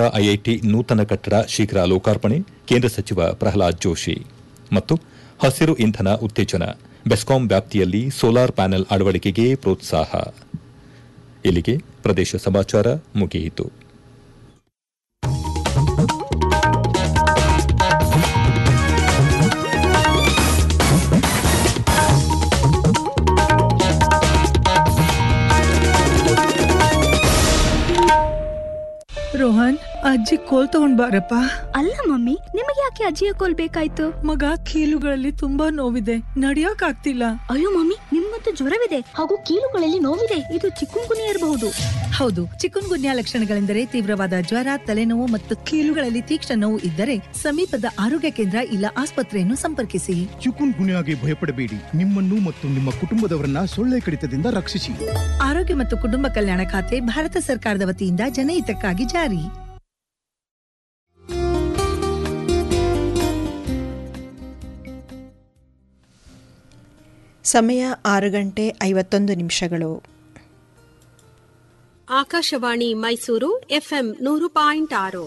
IIT ನೂತನ ಕಟ್ಟಡ ಶೀಘ್ರ ಲೋಕಾರ್ಪಣೆ ಕೇಂದ್ರ ಸಚಿವ ಪ್ರಹ್ಲಾದ್ ಜೋಶಿ ಮತ್ತು ಹಸಿರು ಇಂಧನ ಉತ್ತೇಜನ ಬೆಸ್ಕಾಂ ವ್ಯಾಪ್ತಿಯಲ್ಲಿ ಸೋಲಾರ್ ಪ್ಯಾನೆಲ್ ಅಳವಡಿಕೆಗೆ ಪ್ರೋತ್ಸಾಹ ಇಲ್ಲಿಗೆ ಪ್ರದೇಶ ಸಮಾಚಾರ ಮುಗಿಯಿತು ರೋಹನ್ ಅಜ್ಜಿ ಕೋಲ್ ತಗೊಂಡ್ ಬಾರಪ್ಪ ಅಲ್ಲ ಮಮ್ಮಿ ನಿಮಗೆ ಯಾಕೆ ಅಜ್ಜಿಯ ಕೋಲ್ ಬೇಕಾಯ್ತು ಮಗ ಕೀಲುಗಳಲ್ಲಿ ತುಂಬಾ ನೋವಿದೆ ನಡಿಯಕ್ ಆಗ್ತಿಲ್ಲ ಅಯ್ಯೋ ಮಮ್ಮಿ ನಿಮ್ಗಂತೂ ಜ್ವರವಿದೆ ಹಾಗೂ ಕೀಲುಗಳಲ್ಲಿ ನೋವಿದೆ ಇದು ಚಿಕ್ಕುಂಗುನಿ ಇರಬಹುದು ಹೌದು ಚಿಕುನ್ ಗುನ್ಯಾ ಲಕ್ಷಣಗಳೆಂದರೆ ತೀವ್ರವಾದ ಜ್ವರ ತಲೆನೋವು ಮತ್ತು ಕೀಲುಗಳಲ್ಲಿ ತೀಕ್ಷ್ಣ ನೋವು ಇದ್ದರೆ ಸಮೀಪದ ಆರೋಗ್ಯ ಕೇಂದ್ರ ಇಲ್ಲ ಆಸ್ಪತ್ರೆಯನ್ನು ಸಂಪರ್ಕಿಸಿ ಚಿಕುನ್ ಗುನ್ಯಾಗೆ ಭಯಪಡಬೇಡಿ ನಿಮ್ಮನ್ನು ಮತ್ತು ನಿಮ್ಮ ಕುಟುಂಬದವರನ್ನ ಸೊಳ್ಳೆ ಕಡಿತದಿಂದ ರಕ್ಷಿಸಿ ಆರೋಗ್ಯ ಮತ್ತು ಕುಟುಂಬ ಕಲ್ಯಾಣ ಖಾತೆ ಭಾರತ ಸರ್ಕಾರದ ವತಿಯಿಂದ ಜನಹಿತಕ್ಕಾಗಿ ಜಾರಿ ಸಮಯ ಆರು ಗಂಟೆ ಐವತ್ತೊಂದು ನಿಮಿಷಗಳು ಆಕಾಶವಾಣಿ ಮೈಸೂರು ಎಫ್ಎಂ ನೂರು ಪಾಯಿಂಟ್ ಆರು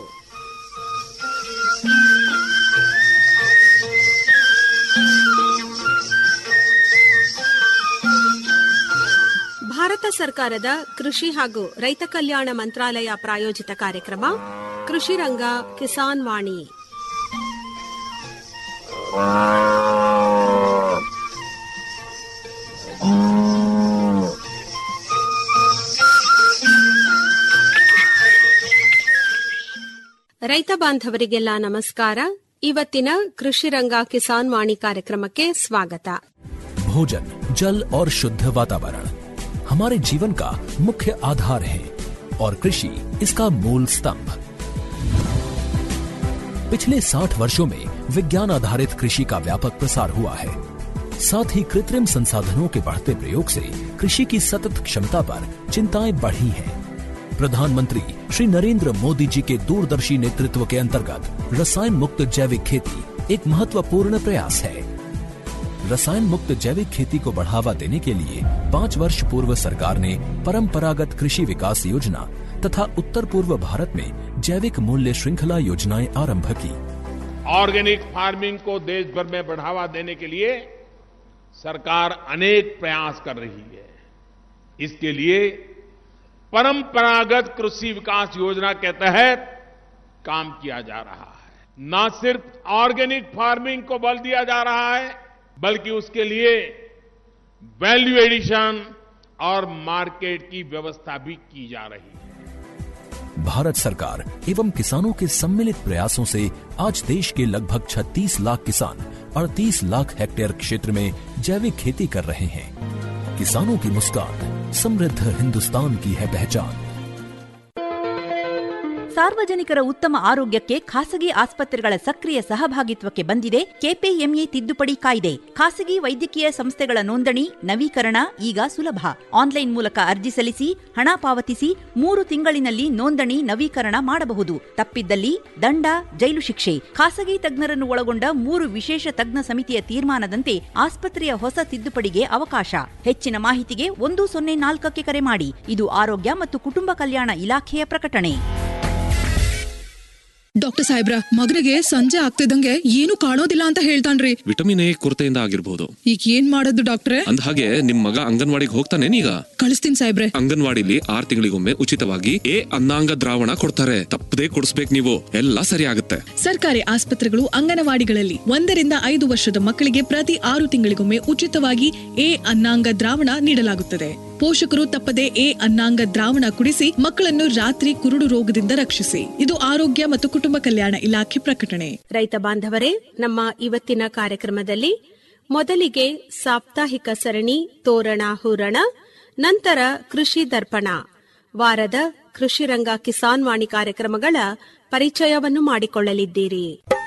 ಭಾರತ ಸರ್ಕಾರದ ಕೃಷಿ ಹಾಗೂ ರೈತ ಕಲ್ಯಾಣ ಮಂತ್ರಾಲಯ ಪ್ರಾಯೋಜಿತ ಕಾರ್ಯಕ್ರಮ ಕೃಷಿ ರಂಗ ಕಿಸಾನ್ ವಾಣಿ ರೈತ ಬಾಂಧವರಿಗೆಲ್ಲ ನಮಸ್ಕಾರ ಇವತ್ತಿನ ಕೃಷಿ ರಂಗ ಕಿಸಾನ್ ವಾಣಿ ಕಾರ್ಯಕ್ರಮಕ್ಕೆ ಸ್ವಾಗತ भोजन जल और शुद्ध वातावरण हमारे जीवन का मुख्य आधार है और कृषि इसका मूल स्तंभ पिछले 60 वर्षों में विज्ञान आधारित कृषि का व्यापक प्रसार हुआ है साथ ही कृत्रिम संसाधनों के बढ़ते प्रयोग से कृषि की सतत क्षमता पर चिंताएं बढ़ी हैं। प्रधानमंत्री श्री नरेंद्र मोदी जी के दूरदर्शी नेतृत्व के अंतर्गत रसायन मुक्त जैविक खेती एक महत्वपूर्ण प्रयास है रसायन मुक्त जैविक खेती को बढ़ावा देने के लिए पाँच वर्ष पूर्व सरकार ने परंपरागत कृषि विकास योजना तथा उत्तर पूर्व भारत में जैविक मूल्य श्रृंखला योजनाएं आरंभ की ऑर्गेनिक फार्मिंग को देश भर में बढ़ावा देने के लिए सरकार अनेक प्रयास कर रही है इसके लिए परंपरागत कृषि विकास योजना के तहत काम किया जा रहा है न सिर्फ ऑर्गेनिक फार्मिंग को बल दिया जा रहा है बल्कि उसके लिए वैल्यू एडिशन और मार्केट की व्यवस्था भी की जा रही है भारत सरकार एवं किसानों के सम्मिलित प्रयासों से आज देश के लगभग 36 लाख किसान 38 लाख हेक्टेयर क्षेत्र में जैविक खेती कर रहे हैं किसानों की मुस्कान समृद्ध हिंदुस्तान की है पहचान ಸಾರ್ವಜನಿಕರ ಉತ್ತಮ ಆರೋಗ್ಯಕ್ಕೆ ಖಾಸಗಿ ಆಸ್ಪತ್ರೆಗಳ ಸಕ್ರಿಯ ಸಹಭಾಗಿತ್ವಕ್ಕೆ ಬಂದಿದೆ ಕೆಪಿಎಂಇ ತಿದ್ದುಪಡಿ ಕಾಯ್ದೆ ಖಾಸಗಿ ವೈದ್ಯಕೀಯ ಸಂಸ್ಥೆಗಳ ನೋಂದಣಿ ನವೀಕರಣ ಈಗ ಸುಲಭ ಆನ್ಲೈನ್ ಮೂಲಕ ಅರ್ಜಿ ಸಲ್ಲಿಸಿ ಹಣ ಪಾವತಿಸಿ ಮೂರು ತಿಂಗಳಿನಲ್ಲಿ ನೋಂದಣಿ ನವೀಕರಣ ಮಾಡಬಹುದು ತಪ್ಪಿದ್ದಲ್ಲಿ ದಂಡ ಜೈಲು ಶಿಕ್ಷೆ ಖಾಸಗಿ ತಜ್ಞರನ್ನು ಒಳಗೊಂಡ ಮೂರು ವಿಶೇಷ ತಜ್ಞ ಸಮಿತಿಯ ತೀರ್ಮಾನದಂತೆ ಆಸ್ಪತ್ರೆಯ ಹೊಸ ತಿದ್ದುಪಡಿಗೆ ಅವಕಾಶ ಹೆಚ್ಚಿನ ಮಾಹಿತಿಗೆ ಒಂದು ಸೊನ್ನೆ ನಾಲ್ಕಕ್ಕೆ ಕರೆ ಮಾಡಿ ಇದು ಆರೋಗ್ಯ ಮತ್ತು ಕುಟುಂಬ ಕಲ್ಯಾಣ ಇಲಾಖೆಯ ಪ್ರಕಟಣೆ ಡಾಕ್ಟರ್ ಸಾಹೇಬ್ರ ಮಗನಿಗೆ ಸಂಜೆ ಆಗ್ತಿದ್ದಂಗೆ ಏನು ಕಾಣೋದಿಲ್ಲ ಅಂತ ಹೇಳ್ತಾನ್ರಿ ವಿಟಮಿನ್ ಎ ಕೊರತೆಯಿಂದ ಆಗಿರ್ಬೋದು ಈಗ ಏನ್ ಮಾಡೋದು ಡಾಕ್ಟ್ರೆ ಅಂದ ಹಾಗೆ ನಿಮ್ ಮಗ ಅಂಗನವಾಡಿಗೆ ಹೋಗ್ತಾನೇನೀಗ ಕಳಿಸ್ತೀನಿ ಸಾಹೇಬ್ರೆ ಅಂಗನವಾಡಿಲಿ ಆರ್ ತಿಂಗಳಿಗೊಮ್ಮೆ ಉಚಿತವಾಗಿ ಎ ಅನ್ನಾಂಗ ದ್ರಾವಣ ಕೊಡ್ತಾರೆ ತಪ್ಪದೇ ಕೊಡಿಸ್ಬೇಕು ನೀವು ಎಲ್ಲ ಸರಿ ಆಗುತ್ತೆ ಸರ್ಕಾರಿ ಆಸ್ಪತ್ರೆಗಳು ಅಂಗನವಾಡಿಗಳಲ್ಲಿ ಒಂದರಿಂದ ಐದು ವರ್ಷದ ಮಕ್ಕಳಿಗೆ ಪ್ರತಿ ಆರು ತಿಂಗಳಿಗೊಮ್ಮೆ ಉಚಿತವಾಗಿ ಎ ಅನ್ನಾಂಗ ದ್ರಾವಣ ನೀಡಲಾಗುತ್ತದೆ ಪೋಷಕರು ತಪ್ಪದೆ ಎ ಅನ್ನಾಂಗ ದ್ರಾವಣ ಕುಡಿಸಿ ಮಕ್ಕಳನ್ನು ರಾತ್ರಿ ಕುರುಡು ರೋಗದಿಂದ ರಕ್ಷಿಸಿ ಇದು ಆರೋಗ್ಯ ಮತ್ತು ಕುಟುಂಬ ಕಲ್ಯಾಣ ಇಲಾಖೆ ಪ್ರಕಟಣೆ ರೈತ ಬಾಂಧವರೇ ನಮ್ಮ ಇವತ್ತಿನ ಕಾರ್ಯಕ್ರಮದಲ್ಲಿ ಮೊದಲಿಗೆ ಸಾಪ್ತಾಹಿಕ ಸರಣಿ ತೋರಣ ಹೂರಣ ನಂತರ ಕೃಷಿ ದರ್ಪಣ ವಾರದ ಕೃಷಿ ರಂಗ ಕಿಸಾನ್ ವಾಣಿ ಕಾರ್ಯಕ್ರಮಗಳ ಪರಿಚಯವನ್ನು ಮಾಡಿಕೊಳ್ಳಲಿದ್ದೀರಿ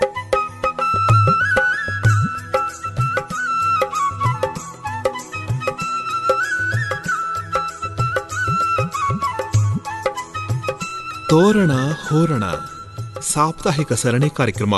ತೋರಣ ಹೋರಣ ಸಾಪ್ತಾಹಿಕ ಸರಣಿ ಕಾರ್ಯಕ್ರಮ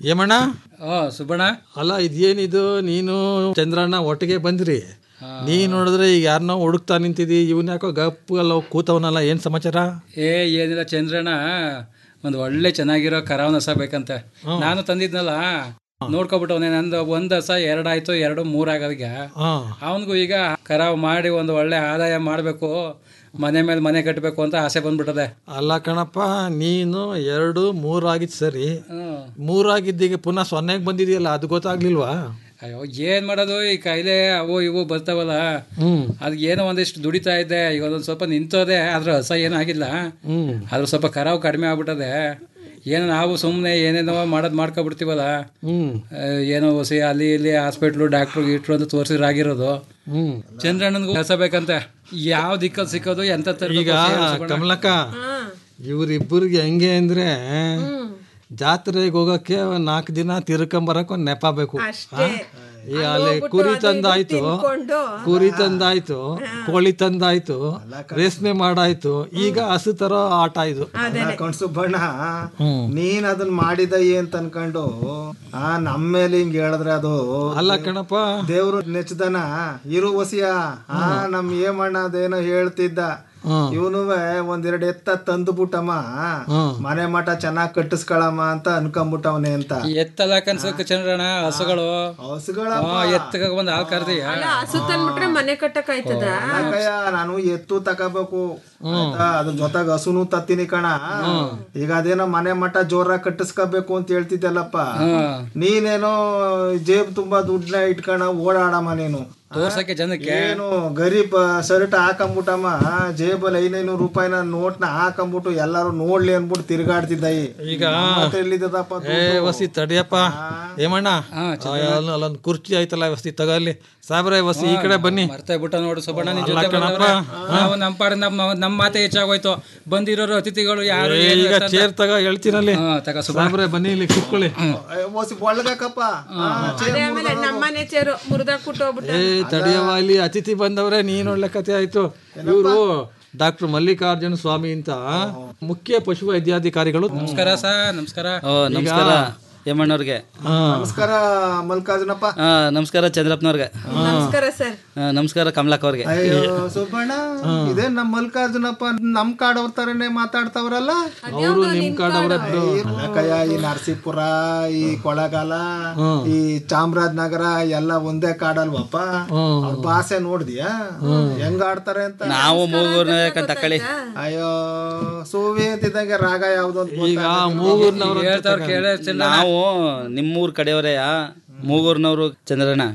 ಏಮಣ್ಣ ಓ ಸುಬ್ಬಣ್ಣ ಅಲ್ಲ ಇದೇನಿದು ನೀನು ಚಂದ್ರಣ್ಣ ಒಟ್ಟಿಗೆ ಬಂದ್ರಿ ನೀ ನೋಡಿದ್ರೆ ಈಗ ಯಾರನ್ನೋ ಹುಡುಕ್ತಾ ನಿಂತಿದಿ ಇವನ್ ಯಾಕೋ ಗಪ್ಪು ಎಲ್ಲ ಕೂತವನಲ್ಲ ಏನ್ ಸಮಾಚಾರ ಏ ಏನಿಲ್ಲ ಚಂದ್ರಣ್ಣ ಒಂದು ಒಳ್ಳೆ ಚೆನ್ನಾಗಿರೋ ಕರಾವನ ಹಸ ಬೇಕಂತೆ ನಾನು ತಂದಿದ್ನಲ್ಲ ನೋಡ್ಕೊಬಿಟ್ಟವನೆ ನಂದು ಒಂದ್ ಹಸ ಎರಡಾಯ್ತು ಎರಡು ಮೂರಾಗದೀಗ ಅವನಿಗೂ ಈಗ ಕರಾವ್ ಮಾಡಿ ಒಂದು ಒಳ್ಳೆ ಆದಾಯ ಮಾಡಬೇಕು ಮನೆ ಮೇಲೆ ಮನೆ ಕಟ್ಟಬೇಕು ಅಂತ ಆಸೆ ಬಂದ್ಬಿಟ್ಟದೆ ಅಲ್ಲ ಕಣಪ್ಪ ನೀನು ಎರಡು ಮೂರಾಗಿದ್ ಸರಿ ಮೂರಾಗಿದ್ದೀಗ ಪುನಃ ಸೊನ್ನೆಗೆ ಬಂದಿದೆಯಲ್ಲ ಅದು ಗೊತ್ತಾಗ್ಲಿಲ್ವಾ ಅಯ್ಯೋ ಏನ್ ಮಾಡೋದು ಈ ಕಾಯಿಲೆ ಅವು ಇವು ಬರ್ತಾವಲ್ಲ ಅದ್ ಏನೋ ಒಂದಿಷ್ಟು ದುಡಿತಾ ಇದ್ದೆ ಈಗ ಒಂದೊಂದ್ ಸ್ವಲ್ಪ ನಿಂತೋದೆ ಆದ್ರೆ ಹಸ ಏನೂ ಆಗಿಲ್ಲ ಆದ್ರೆ ಸ್ವಲ್ಪ ಕರಾವು ಕಡಿಮೆ ಆಗ್ಬಿಟ್ಟದೆ ಏನೋ ನಾವು ಸುಮ್ಮನೆ ಏನೇನೋ ಮಾಡೋದು ಮಾಡ್ಕೊಬಿಡ್ತೀವಲ್ಲ ಆ, ಏನೋ ಹೊಸಿ ಅಲ್ಲಿ ಇಲ್ಲಿ ಹಾಸ್ಪಿಟ್ಲು ಡಾಕ್ಟ್ರು ಗೀಟ್ರು ಅಂತ ತೋರಿಸಿದ್ರೆ ಆಗಿರೋದು ಚಂದ್ರಣ್ಣನ್ಗೂ ಹಸ ಬೇಕಂತೆ ಯಾವ ದಿಕ್ಕಲ್ಲಿ ಸಿಕ್ಕೋದು ಎಂತ ಈಗ ಕಮಲಕ್ಕ ಇವ್ರಿಬ್ಬರಿಗೆ ಹೆಂಗೆ ಅಂದ್ರೆ ಜಾತ್ರೆಗೆ ಹೋಗಕ್ಕೆ ಒಂದ್ ನಾಲ್ಕು ದಿನ ತಿರ್ಕೊಂಬರಕ್ ಒಂದ್ ನೆಪ ಬೇಕು ಹಾ? ಈ ಅಲ್ಲಿ ಕುರಿ ತಂದಾಯ್ತು ಕುರಿ ತಂದಾಯ್ತು ಕೋಳಿ ತಂದಾಯ್ತು ರೇಷ್ಮೆ ಮಾಡಾಯ್ತು ಈಗ ಹಸು ತರೋ ಆಟ ಇದು ಕಣ್ ಸುಬ್ಬಣ್ಣ ನೀನ್ ಅದನ್ನ ಮಾಡಿದ ಅಂತ ಅನ್ಕೊಂಡು ಆ ನಮ್ಮ ಮೇಲೆ ಹಿಂಗ್ ಹೇಳಿದ್ರೆ ಅದು ಅಲ್ಲ ಕಣಪ್ಪ ದೇವ್ರು ನೆಚ್ಚದನ ಇರು ವಸಿಯ ಆ ನಮ್ ಏಮಣ್ಣ ಅದೇನೋ ಹೇಳ್ತಿದ್ದ ಇವನು ಒಂದೆರಡು ಎತ್ತ ತಂದು ಬಿಟ್ಟಮ್ಮ ಮನೆ ಮಠ ಚೆನ್ನಾಗ್ ಕಟ್ಟಿಸ್ಕೊಳಮ್ಮ ಅಂತ ಅನ್ಕೊಂಬಿಟ್ಟವನೆ ಅಂತ ಎತ್ತಲ್ಲ ಕನ್ಸಕ್ ಚಂದ್ರಣ್ಣ ಹಸುಗಳು ಹಸುಗಳಪ್ಪ. ಹಾ, ಎತ್ತಗ ಬಂದ್ ಹಾಲ್ ಕರ್ದೀಯ ಹಸು ತಂದ್ಬಿಟ್ರೆ ಮನೆ ಕಟ್ಟಕ್ ಆಯ್ತದ ಯಾಕಯ್ಯ ನಾನು ಎತ್ತು ತಗೋಬೇಕು ಆಯ್ತಾ? ಅದ್ರ ಜೊತೆಗೆ ಹಸುನು ತತ್ತೀನಿ ಕಣ ಈಗ ಅದೇನೋ ಮನೆ ಮಠ ಜೋರಾಗಿ ಕಟ್ಟಿಸ್ಕೋಬೇಕು ಅಂತ ಹೇಳ್ತಿದ್ದಲ್ಲಪ್ಪ ನೀನೇನೋ ಜೇಬ್ ತುಂಬಾ ದುಡ್ಡನ್ನ ಇಟ್ಕೊಂಡ ಓಡಾಡಮ್ಮ ನೀನು ತೋರ್ಸಕ್ಕೆ ಜನಕ್ಕೆ ಏನು ಗರೀಬ್ ಶರ್ಟ್ ಹಾಕೊಂಬಿಟ್ಟಮ್ಮ ಜೇಬಲ್ಲಿ ಐನೈನೂರು ರೂಪಾಯಿನ ನೋಟ್ನ ಹಾಕೊಂಬಿಟ್ಟು ಎಲ್ಲಾರು ನೋಡ್ಲಿ ಅನ್ಬಿಟ್ಟು ತಿರ್ಗಾಡ್ತಿದ್ದ ಈಗ ಎಲ್ಲಿದ್ದದಪ್ಪ ಏ ವಸಿ ತಡಿಯಪ್ಪ ಏಮಣ್ಣ ಅಲ್ಲೊಂದ್- ಅಲ್ಲೊಂದ್ ಕುರ್ಚಿ ಆಯ್ತಲ್ಲ ವಸಿ ತಗಲ್ಲಿ ಸಾಬ್ರೆ ವಸಿ ಈ ಕಡೆ ಬನ್ನಿ ಮರ್ತೇ ಬಿಟ್ಟ ನೋಡು ಸುಬ್ಬಣ್ಣ ನಿನ್ ಅಲ್ಲ ಜೊತೆ ಕಣಪ್ಪ. ಬಂದವ್ರೆ. ನಾವು ನಮ್ಮ ಪಾಡ ನಮ್ಮ ನಮ್ಮ ಮಾತೆ ಹೆಚ್ಚಾಗೋಯ್ತು ಬಂದಿರೋರು ಅತಿಥಿಗಳು ಯಾರು ಏ, ಏನು ಈಗ ಅಂತ- ಚೇರ್ ತಗ ಹೇಳ್ತೀನಲ್ಲಿ ಹಾ, ತಗ ಸುಬ್ಬಣ್ಣ. ಸಾಬ್ರೆ ಬನ್ನಿ ಇಲ್ಲಿ ಕುತ್ಕೊಳ್ಳಿ ಓಸಿ ಒಳಗಕ್ಕಪ್ಪ ಅದೇ ಆಮೇಲೆ ನಮ್ಮನೆ ಚೇರು ಮುರಿದಾಕ್ ಏ ತಡಿಯವ ಇಲ್ಲಿ ಅತಿಥಿ ಬಂದವ್ರೆ ನೀನ್ ಒಳ್ಳೆ ಕತೆ ಆಯ್ತು ಇವರು ಡಾಕ್ಟರ್ ಮಲ್ಲಿಕಾರ್ಜುನ ಸ್ವಾಮಿ ಅಂತ ಮುಖ್ಯ ಪಶು ವೈದ್ಯಾಧಿಕಾರಿಗಳು ನಮಸ್ಕಾರ ಸರ್ ನಮಸ್ಕಾರ ಓ ನಮಸ್ಕಾರ ಯಮಣ್ಣವ್ರಿಗೆ ನಮಸ್ಕಾರ ಮಲ್ಕಾರ್ಜುನಪ್ಪ ಆ, ನಮಸ್ಕಾರ ಚಂದ್ರಪ್ಪನವ್ರಿಗೆ ನಮಸ್ಕಾರ ಸರ್ ಆ, ನಮಸ್ಕಾರ ಕಮಲಕ್ಕ ಅವ್ರಿಗೆ ಅಯ್ಯೋ ಸುಬ್ಬಣ್ಣ ಇದೇ ನಮ್ ಮಲ್ಕಾರ್ಜುನಪ್ಪ ನಮ್ ಕಾಡವ್ರ ತರನೇ ಮಾತಾಡ್ತಾವ್ರಲ್ಲ ಅವರು ನಿಮ್ ಕಾಡವ್ರೆ ಬಿಡು ಕಯ್ಯ ಈ ನರಸೀಪುರ ಈ ಕೊಳಗಾಲ ಈ ಚಾಮರಾಜನಗರ ಎಲ್ಲ ಒಂದೇ ಕಾಡಲ್ವಪ್ಪ ಅವ್ರ ಭಾಷೆ ನೋಡ್ದಿಯಾ ಹೆಂಗ್ ಆಡ್ತಾರೆ ಅಂತ ನಾವು ಮೂಗೂರ್ನ ತಕ್ಕಳಿ ಅಯ್ಯೋ ಸೂವಿ ಅಂತಿದ್ದಂಗೆ ರಾಗ ಯಾವ್ದು ಅಂತ ಈಗ ಮೂಗೂರ್ನವ್ರು ಅಂತ ಹೇಳ್ತಾವ್ರ ಕೇಳ ನಾವು ನಿಮ್ಮೂರ್ ಕಡೆಯವರೇ ಮೂಗೂರ್ನವ್ರು ಚಂದ್ರಣ್ಣ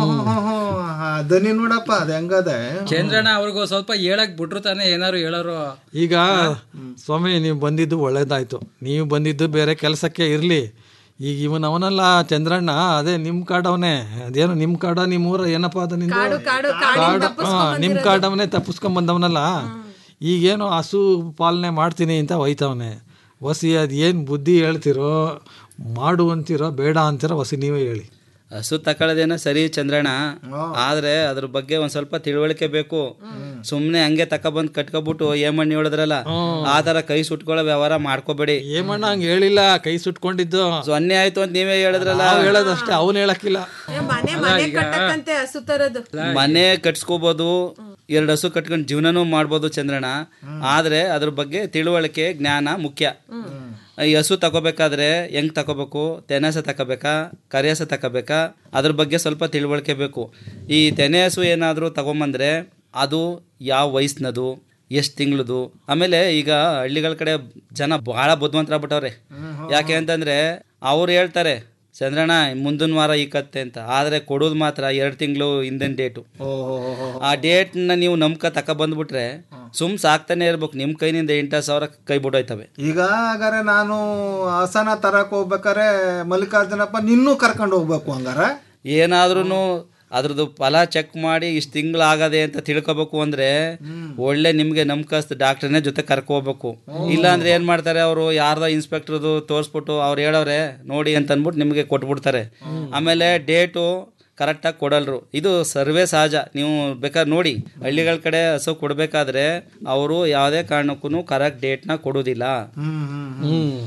ದನಿ ನೋಡಪ್ಪ ಅದ್ ಹೆಂಗದ ಚಂದ್ರಣ್ಣ ಅವ್ರಿಗೂ ಸ್ವಲ್ಪ ಹೇಳಕ್ ಬಿಟ್ರು ತಾನೇ ಏನಾರು ಹೇಳೋರು ಈಗ ಸ್ವಾಮಿ ನೀವು ಬಂದಿದ್ದು ಒಳ್ಳೇದಾಯ್ತು ನೀವು ಬಂದಿದ್ದು ಬೇರೆ ಕೆಲಸಕ್ಕೆ ಇರ್ಲಿ ಈಗ ಇವನ್ ಅವನಲ್ಲ ಚಂದ್ರಣ್ಣ ಅದೇ ನಿಮ್ ಕಾಡವನೇ ಅದೇನು ನಿಮ್ ಕಾಡ ನಿಮ್ ಊರ ಏನಪ್ಪ ಅದ ನಿಂದು ಕಾಡು ಕಾಡು ಕಾಡು ಹಾ, ನಿಮ್ ಕಾಡವನೇ ತಪ್ಪಿಸ್ಕೊಂಡ್ ಬಂದವನಲ್ಲ ಈಗೇನು ಹಸು ಪಾಲನೆ ಮಾಡ್ತೀನಿ ಅಂತ ಒಯ್ತವನೆ ವಸಿ ಅದ್ ಏನ್ ಬುದ್ಧಿ ಹೇಳ್ತಿರೋ ಮಾಡು ಅಂತೀರೋ ಬೇಡ ಅಂತೀರೋ ವಸಿ ನೀವೇ ಹೇಳಿ ಹಸು ತಕೊಳ್ಳೋದೇನೋ ಸರಿ ಚಂದ್ರಣ್ಣ ಆದ್ರೆ ಅದ್ರ ಬಗ್ಗೆ ಒಂದ್ ಸ್ವಲ್ಪ ತಿಳುವಳಿಕೆ ಬೇಕು ಸುಮ್ನೆ ಹಂಗೆ ತಕೊಬಂದ್ ಕಟ್ಕೊಬಿಟ್ಟು ಏಮಣ್ಣಿ ಹೇಳಿದ್ರಲ್ಲ ಆ ತರ ಕೈ ಸುಟ್ಕೊಳ್ಳೋ ವ್ಯವಹಾರ ಮಾಡ್ಕೋಬೇಡಿ ಏಮಣ್ಣ ಹಂಗ ಹೇಳಿಲ್ಲ ಕೈ ಸುಟ್ಕೊಂಡಿದ್ದು ಸೊನ್ನೆ ಆಯ್ತು ಅಂತ ನೀವೇ ಹೇಳಿದ್ರಲ್ಲ ನಾವು ಹೇಳೋದಷ್ಟೇ ಅವ್ನು ಹೇಳಕ್ಕಿಲ್ಲ ಮನೆ ಮನೆ ಕಟ್ಟಕ್ಕಂತೆ ಹಸು ತರೋದು ಮನೆ ಕಟ್ಸ್ಕೋಬಹುದು ಎರಡು ಹಸು ಕಟ್ಕೊಂಡು ಜೀವನನೂ ಮಾಡ್ಬೋದು ಚಂದ್ರಣ್ಣ ಆದ್ರೆ ಅದ್ರ ಬಗ್ಗೆ ತಿಳುವಳಿಕೆ ಜ್ಞಾನ ಮುಖ್ಯ ಈ ಹಸು ತಗೋಬೇಕಾದ್ರೆ ಹೆಂಗ್ ತಗೋಬೇಕು ತೆನೆ ಹಸ ತಗೋಬೇಕಾ ಕರಿ ಹಸ ತಗೋಬೇಕಾ ಅದ್ರ ಬಗ್ಗೆ ಸ್ವಲ್ಪ ತಿಳುವಳಿಕೆ ಬೇಕು ಈ ತೆನೆ ಹಸು ಏನಾದರೂ ತಗೊಂಬಂದ್ರೆ ಅದು ಯಾವ ವಯಸ್ಸಿನದು ಎಷ್ಟು ತಿಂಗಳದು ಆಮೇಲೆ ಈಗ ಹಳ್ಳಿಗಳ ಕಡೆ ಜನ ಬಹಳ ಬುದ್ಧಿವಂತರಾಗ್ಬಿಟ್ಟವ್ರೆ ಯಾಕೆ ಅಂತಂದ್ರೆ ಅವ್ರು ಹೇಳ್ತಾರೆ ಚಂದ್ರಣ್ಣ ಮುಂದಿನ ವಾರ ಈ ಕತ್ತೆ ಅಂತ ಆದ್ರೆ ಕೊಡೋದು ಮಾತ್ರ ಎರಡು ತಿಂಗಳು ಹಿಂದಿನ ಡೇಟು ಆ ಡೇಟ್ನ ನೀವು ನಂಬ್ಕ ತಕ ಬಂದ್ಬಿಟ್ರೆ ಸುಮ್ ಸಾಕ್ತಾನೆ ಇರ್ಬೇಕು ನಿಮ್ ಕೈನಿಂದ ಎಂಟು ಸಾವಿರ ಕೈ ಬಿಡೋಯ್ತವೆ ಈಗ ಹಾಗಾರೆ ನಾನು ಹಸನ ತರಕ್ ಹೋಗ್ಬೇಕಾರೆ ಮಲ್ಲಿಕಾರ್ಜುನಪ್ಪ ನಿನ್ನೂ ಕರ್ಕೊಂಡು ಹೋಗ್ಬೇಕು ಹಂಗಾರ ಏನಾದ್ರೂ ಅದ್ರದ್ದು ಫಲ ಚೆಕ್ ಮಾಡಿ ಇಷ್ಟು ತಿಂಗಳಾಗದೆ ಅಂತ ತಿಳ್ಕೊಬೇಕು ಅಂದ್ರೆ ಒಳ್ಳೆ ನಿಮ್ಗೆ ನಂಬಿಕಸ್ತ ಡಾಕ್ಟರ್ನೇ ಜೊತೆ ಕರ್ಕೊ ಹೋಗ್ಬೇಕು ಇಲ್ಲ ಅಂದ್ರೆ ಏನ್ ಮಾಡ್ತಾರೆ ಅವರು ಯಾರ್ದೋ ಇನ್ಸ್ಪೆಕ್ಟರ್ದು ತೋರಿಸ್ಬಿಟ್ಟು ಅವ್ರು ಹೇಳೋರೆ ನೋಡಿ ಅಂತ ಅಂದ್ಬಿಟ್ಟು ನಿಮಗೆ ಕೊಟ್ಬಿಡ್ತಾರೆ ಆಮೇಲೆ ಡೇಟು ಕರೆಕ್ಟಾಗಿ ಕೊಡಲ್ರು ಇದು ಸರ್ವೇ ಸಹಜ ನೀವು ಬೇಕಾದ್ರೆ ನೋಡಿ ಹಳ್ಳಿಗಳ ಕಡೆ ಹಸು ಕೊಡಬೇಕಾದ್ರೆ ಅವರು ಯಾವುದೇ ಕಾರಣಕ್ಕೂ ಕರೆಕ್ಟ್ ಡೇಟ್ನ ಕೊಡೋದಿಲ್ಲ ಹ್ಮ್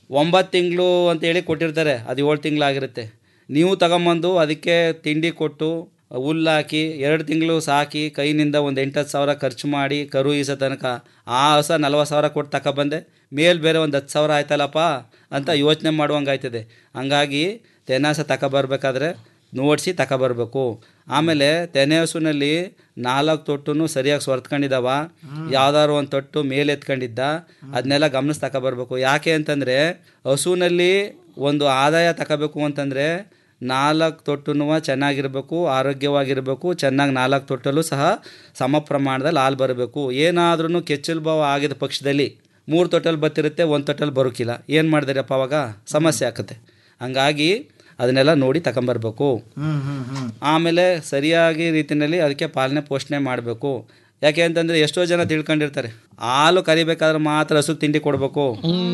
ಒಂಬತ್ತು ತಿಂಗಳು ಅಂತೇಳಿ ಕೊಟ್ಟಿರ್ತಾರೆ ಅದು ಏಳು ತಿಂಗಳಾಗಿರುತ್ತೆ ನೀವು ತಗೊಂಬಂದು ಅದಕ್ಕೆ ತಿಂಡಿ ಕೊಟ್ಟು ಹುಲ್ಲು ಹಾಕಿ ಎರಡು ತಿಂಗಳು ಸಾಕಿ ಕೈನಿಂದ ಒಂದು ಎಂಟತ್ತು ಸಾವಿರ ಖರ್ಚು ಮಾಡಿ ಕರು ಈಸೋ ತನಕ ಆ ಹಸ ನಲ್ವತ್ತು ಸಾವಿರ ಕೊಟ್ಟು ತಗೊಬಂದೆ ಮೇಲ್ ಬೇರೆ ಒಂದು ಹತ್ತು ಸಾವಿರ ಆಯ್ತಲ್ಲಪ್ಪ ಅಂತ ಯೋಚನೆ ಮಾಡುವಂಗಾಯ್ತದೆ ಹಂಗಾಗಿ ತೆನಾಸ ತಗೊಬರ್ಬೇಕಾದ್ರೆ ನೋಡಿಸಿ ತಗೊಬರ್ಬೇಕು ಆಮೇಲೆ ತೆನೆ ಹಸುನಲ್ಲಿ ನಾಲ್ಕು ತೊಟ್ಟು ಸರಿಯಾಗಿ ಸೊರ್ತ್ಕೊಂಡಿದ್ದಾವ ಯಾವ್ದಾದ್ರು ಒಂದು ತೊಟ್ಟು ಮೇಲೆ ಎತ್ಕೊಂಡಿದ್ದ ಅದನ್ನೆಲ್ಲ ಗಮನಿಸಿ ತಗೊಬರ್ಬೇಕು ಯಾಕೆ ಅಂತಂದರೆ ಹಸುನಲ್ಲಿ ಒಂದು ಆದಾಯ ತಗೋಬೇಕು ಅಂತಂದರೆ ನಾಲ್ಕು ತೊಟ್ಟುನು ಚೆನ್ನಾಗಿರಬೇಕು ಆರೋಗ್ಯವಾಗಿರಬೇಕು ಚೆನ್ನಾಗಿ ನಾಲ್ಕು ತೊಟ್ಟಲು ಸಹ ಸಮ ಪ್ರಮಾಣದಲ್ಲಿ ಹಾಲು ಬರಬೇಕು ಏನಾದ್ರೂ ಕೆಚ್ಚಲು ಭಾವ ಆಗಿದ ಪಕ್ಷದಲ್ಲಿ ಮೂರು ತೊಟ್ಟಲ್ಲಿ ಬತ್ತಿರುತ್ತೆ ಒಂದು ತೊಟ್ಟಲ್ಲಿ ಬರೋಕಿಲ್ಲ ಏನು ಮಾಡಿದ್ರಪ್ಪ ಅವಾಗ ಸಮಸ್ಯೆ ಆಕತ್ತೆ ಹಂಗಾಗಿ ಅದನ್ನೆಲ್ಲ ನೋಡಿ ತಗೊಂಬರ್ಬೇಕು ಹ್ಮ್ ಹ್ಮ್ ಹ್ಮ್ ಆಮೇಲೆ ಸರಿಯಾಗಿ ರೀತಿಯಲ್ಲಿ ಅದಕ್ಕೆ ಪಾಲನೆ ಪೋಷಣೆ ಮಾಡಬೇಕು ಯಾಕೆ ಅಂತಂದ್ರೆ ಎಷ್ಟೋ ಜನ ತಿಳ್ಕೊಂಡಿರ್ತಾರೆ ಹಾಲು ಕರಿಬೇಕಾದ್ರೆ ಮಾತ್ರ ಹಸು ತಿಂಡಿ ಕೊಡ್ಬೇಕು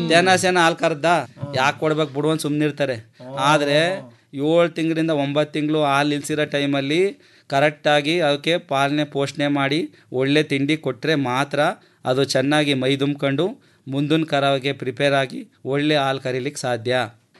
ಸೇನ ಹಾಲು ಕರ್ದ ಯಾಕೆ ಕೊಡ್ಬೇಕು ಬಿಡು ಅಂತ ಸುಮ್ಮನಿರ್ತಾರೆ ಆದರೆ ಏಳು ತಿಂಗಳಿಂದ ಒಂಬತ್ತು ತಿಂಗಳು ಹಾಲು ನಿಲ್ಸಿರೋ ಟೈಮಲ್ಲಿ ಕರೆಕ್ಟಾಗಿ ಅದಕ್ಕೆ ಪಾಲನೆ ಪೋಷಣೆ ಮಾಡಿ ಒಳ್ಳೆ ತಿಂಡಿ ಕೊಟ್ಟರೆ ಮಾತ್ರ ಅದು ಚೆನ್ನಾಗಿ ಮೈ ದುಂಬ್ಕೊಂಡು ಮುಂದಿನ ಕರಾವಿಗೆ ಪ್ರಿಪೇರ್ ಆಗಿ ಒಳ್ಳೆ ಹಾಲು ಕರೀಲಿಕ್ಕೆ ಸಾಧ್ಯ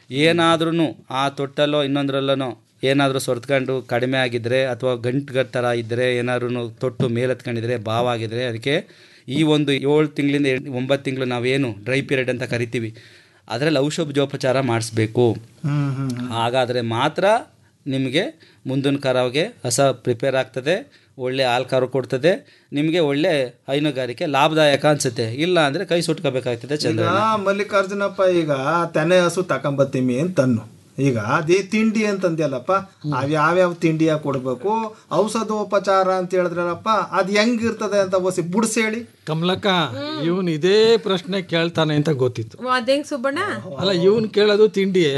ಏನಾದ್ರೂ ಆ ತೊಟ್ಟಲ್ಲೋ ಇನ್ನೊಂದರಲ್ಲೋ ಏನಾದರೂ ಸೊರ್ತ್ಕೊಂಡು ಕಡಿಮೆ ಆಗಿದ್ದರೆ ಅಥವಾ ಗಂಟು ಥರ ಇದ್ದರೆ ಏನಾದ್ರು ತೊಟ್ಟು ಮೇಲೆತ್ಕೊಂಡಿದ್ರೆ ಭಾವ ಆಗಿದ್ರೆ ಅದಕ್ಕೆ ಈ ಒಂದು ಏಳು ತಿಂಗಳಿಂದ ಎಂಟ್- ಒಂಬತ್ತು ತಿಂಗಳು ನಾವೇನು ಡ್ರೈ ಪೀರಿಯಡ್ ಅಂತ ಕರಿತೀವಿ ಅದರಲ್ಲಿ ಔಷಧೋಪಚಾರ ಮಾಡಿಸ್ಬೇಕು ಹ್ಮ್ ಹ್ಮ್ ಹಾಗಾದರೆ ಮಾತ್ರ ನಿಮಗೆ ಮುಂದಿನ ಕರಾವಿಗೆ ಹಸ ಪ್ರಿಪೇರ್ ಆಗ್ತದೆ ಒಳ್ಳೆ ಹಾಲು ಕರು ಕೊಡ್ತದೆ ನಿಮಗೆ ಒಳ್ಳೆ ಹೈನುಗಾರಿಕೆ ಲಾಭದಾಯಕ ಅನ್ಸುತ್ತೆ ಇಲ್ಲ ಅಂದರೆ ಕೈ ಸುಟ್ಕೋಬೇಕಾಗ್ತದೆ ಈಗ ಚಂದ್ರ ಮಲ್ಲಿಕಾರ್ಜುನಪ್ಪ ಈಗ ತೆನೆ ಹಸು ತಕೊಂಬತ್ತೀವಿ ಅಂತನ್ನು ಈಗ ಅದೇ ತಿಂಡಿ ಅಂತಂದ್ಯಲ್ಲಪ್ಪ ಅವ್ ಯಾವ್ಯಾವ ತಿಂಡಿಯ ಕೊಡ್ಬೇಕು ಔಷಧೋಪಚಾರ ಅಂತ ಹೇಳಿದ್ರಲ್ಲಪ್ಪ ಅದ್ ಹೆಂಗಿರ್ತದೆ ಅಂತ ಓಸಿ ಬುಡ್ಸ್ ಹೇಳಿ ಕಮಲಕ್ಕ ಇವನ್ ಇದೇ ಪ್ರಶ್ನೆ ಕೇಳ್ತಾನೆ ಅಂತ ಗೊತ್ತಿತ್ತು ಅದೇಂಗ್ ಸುಬ್ಬಣ್ಣ ಅಲ್ಲ ಇವನ್ ಕೇಳೋದು ತಿಂಡಿಯೇ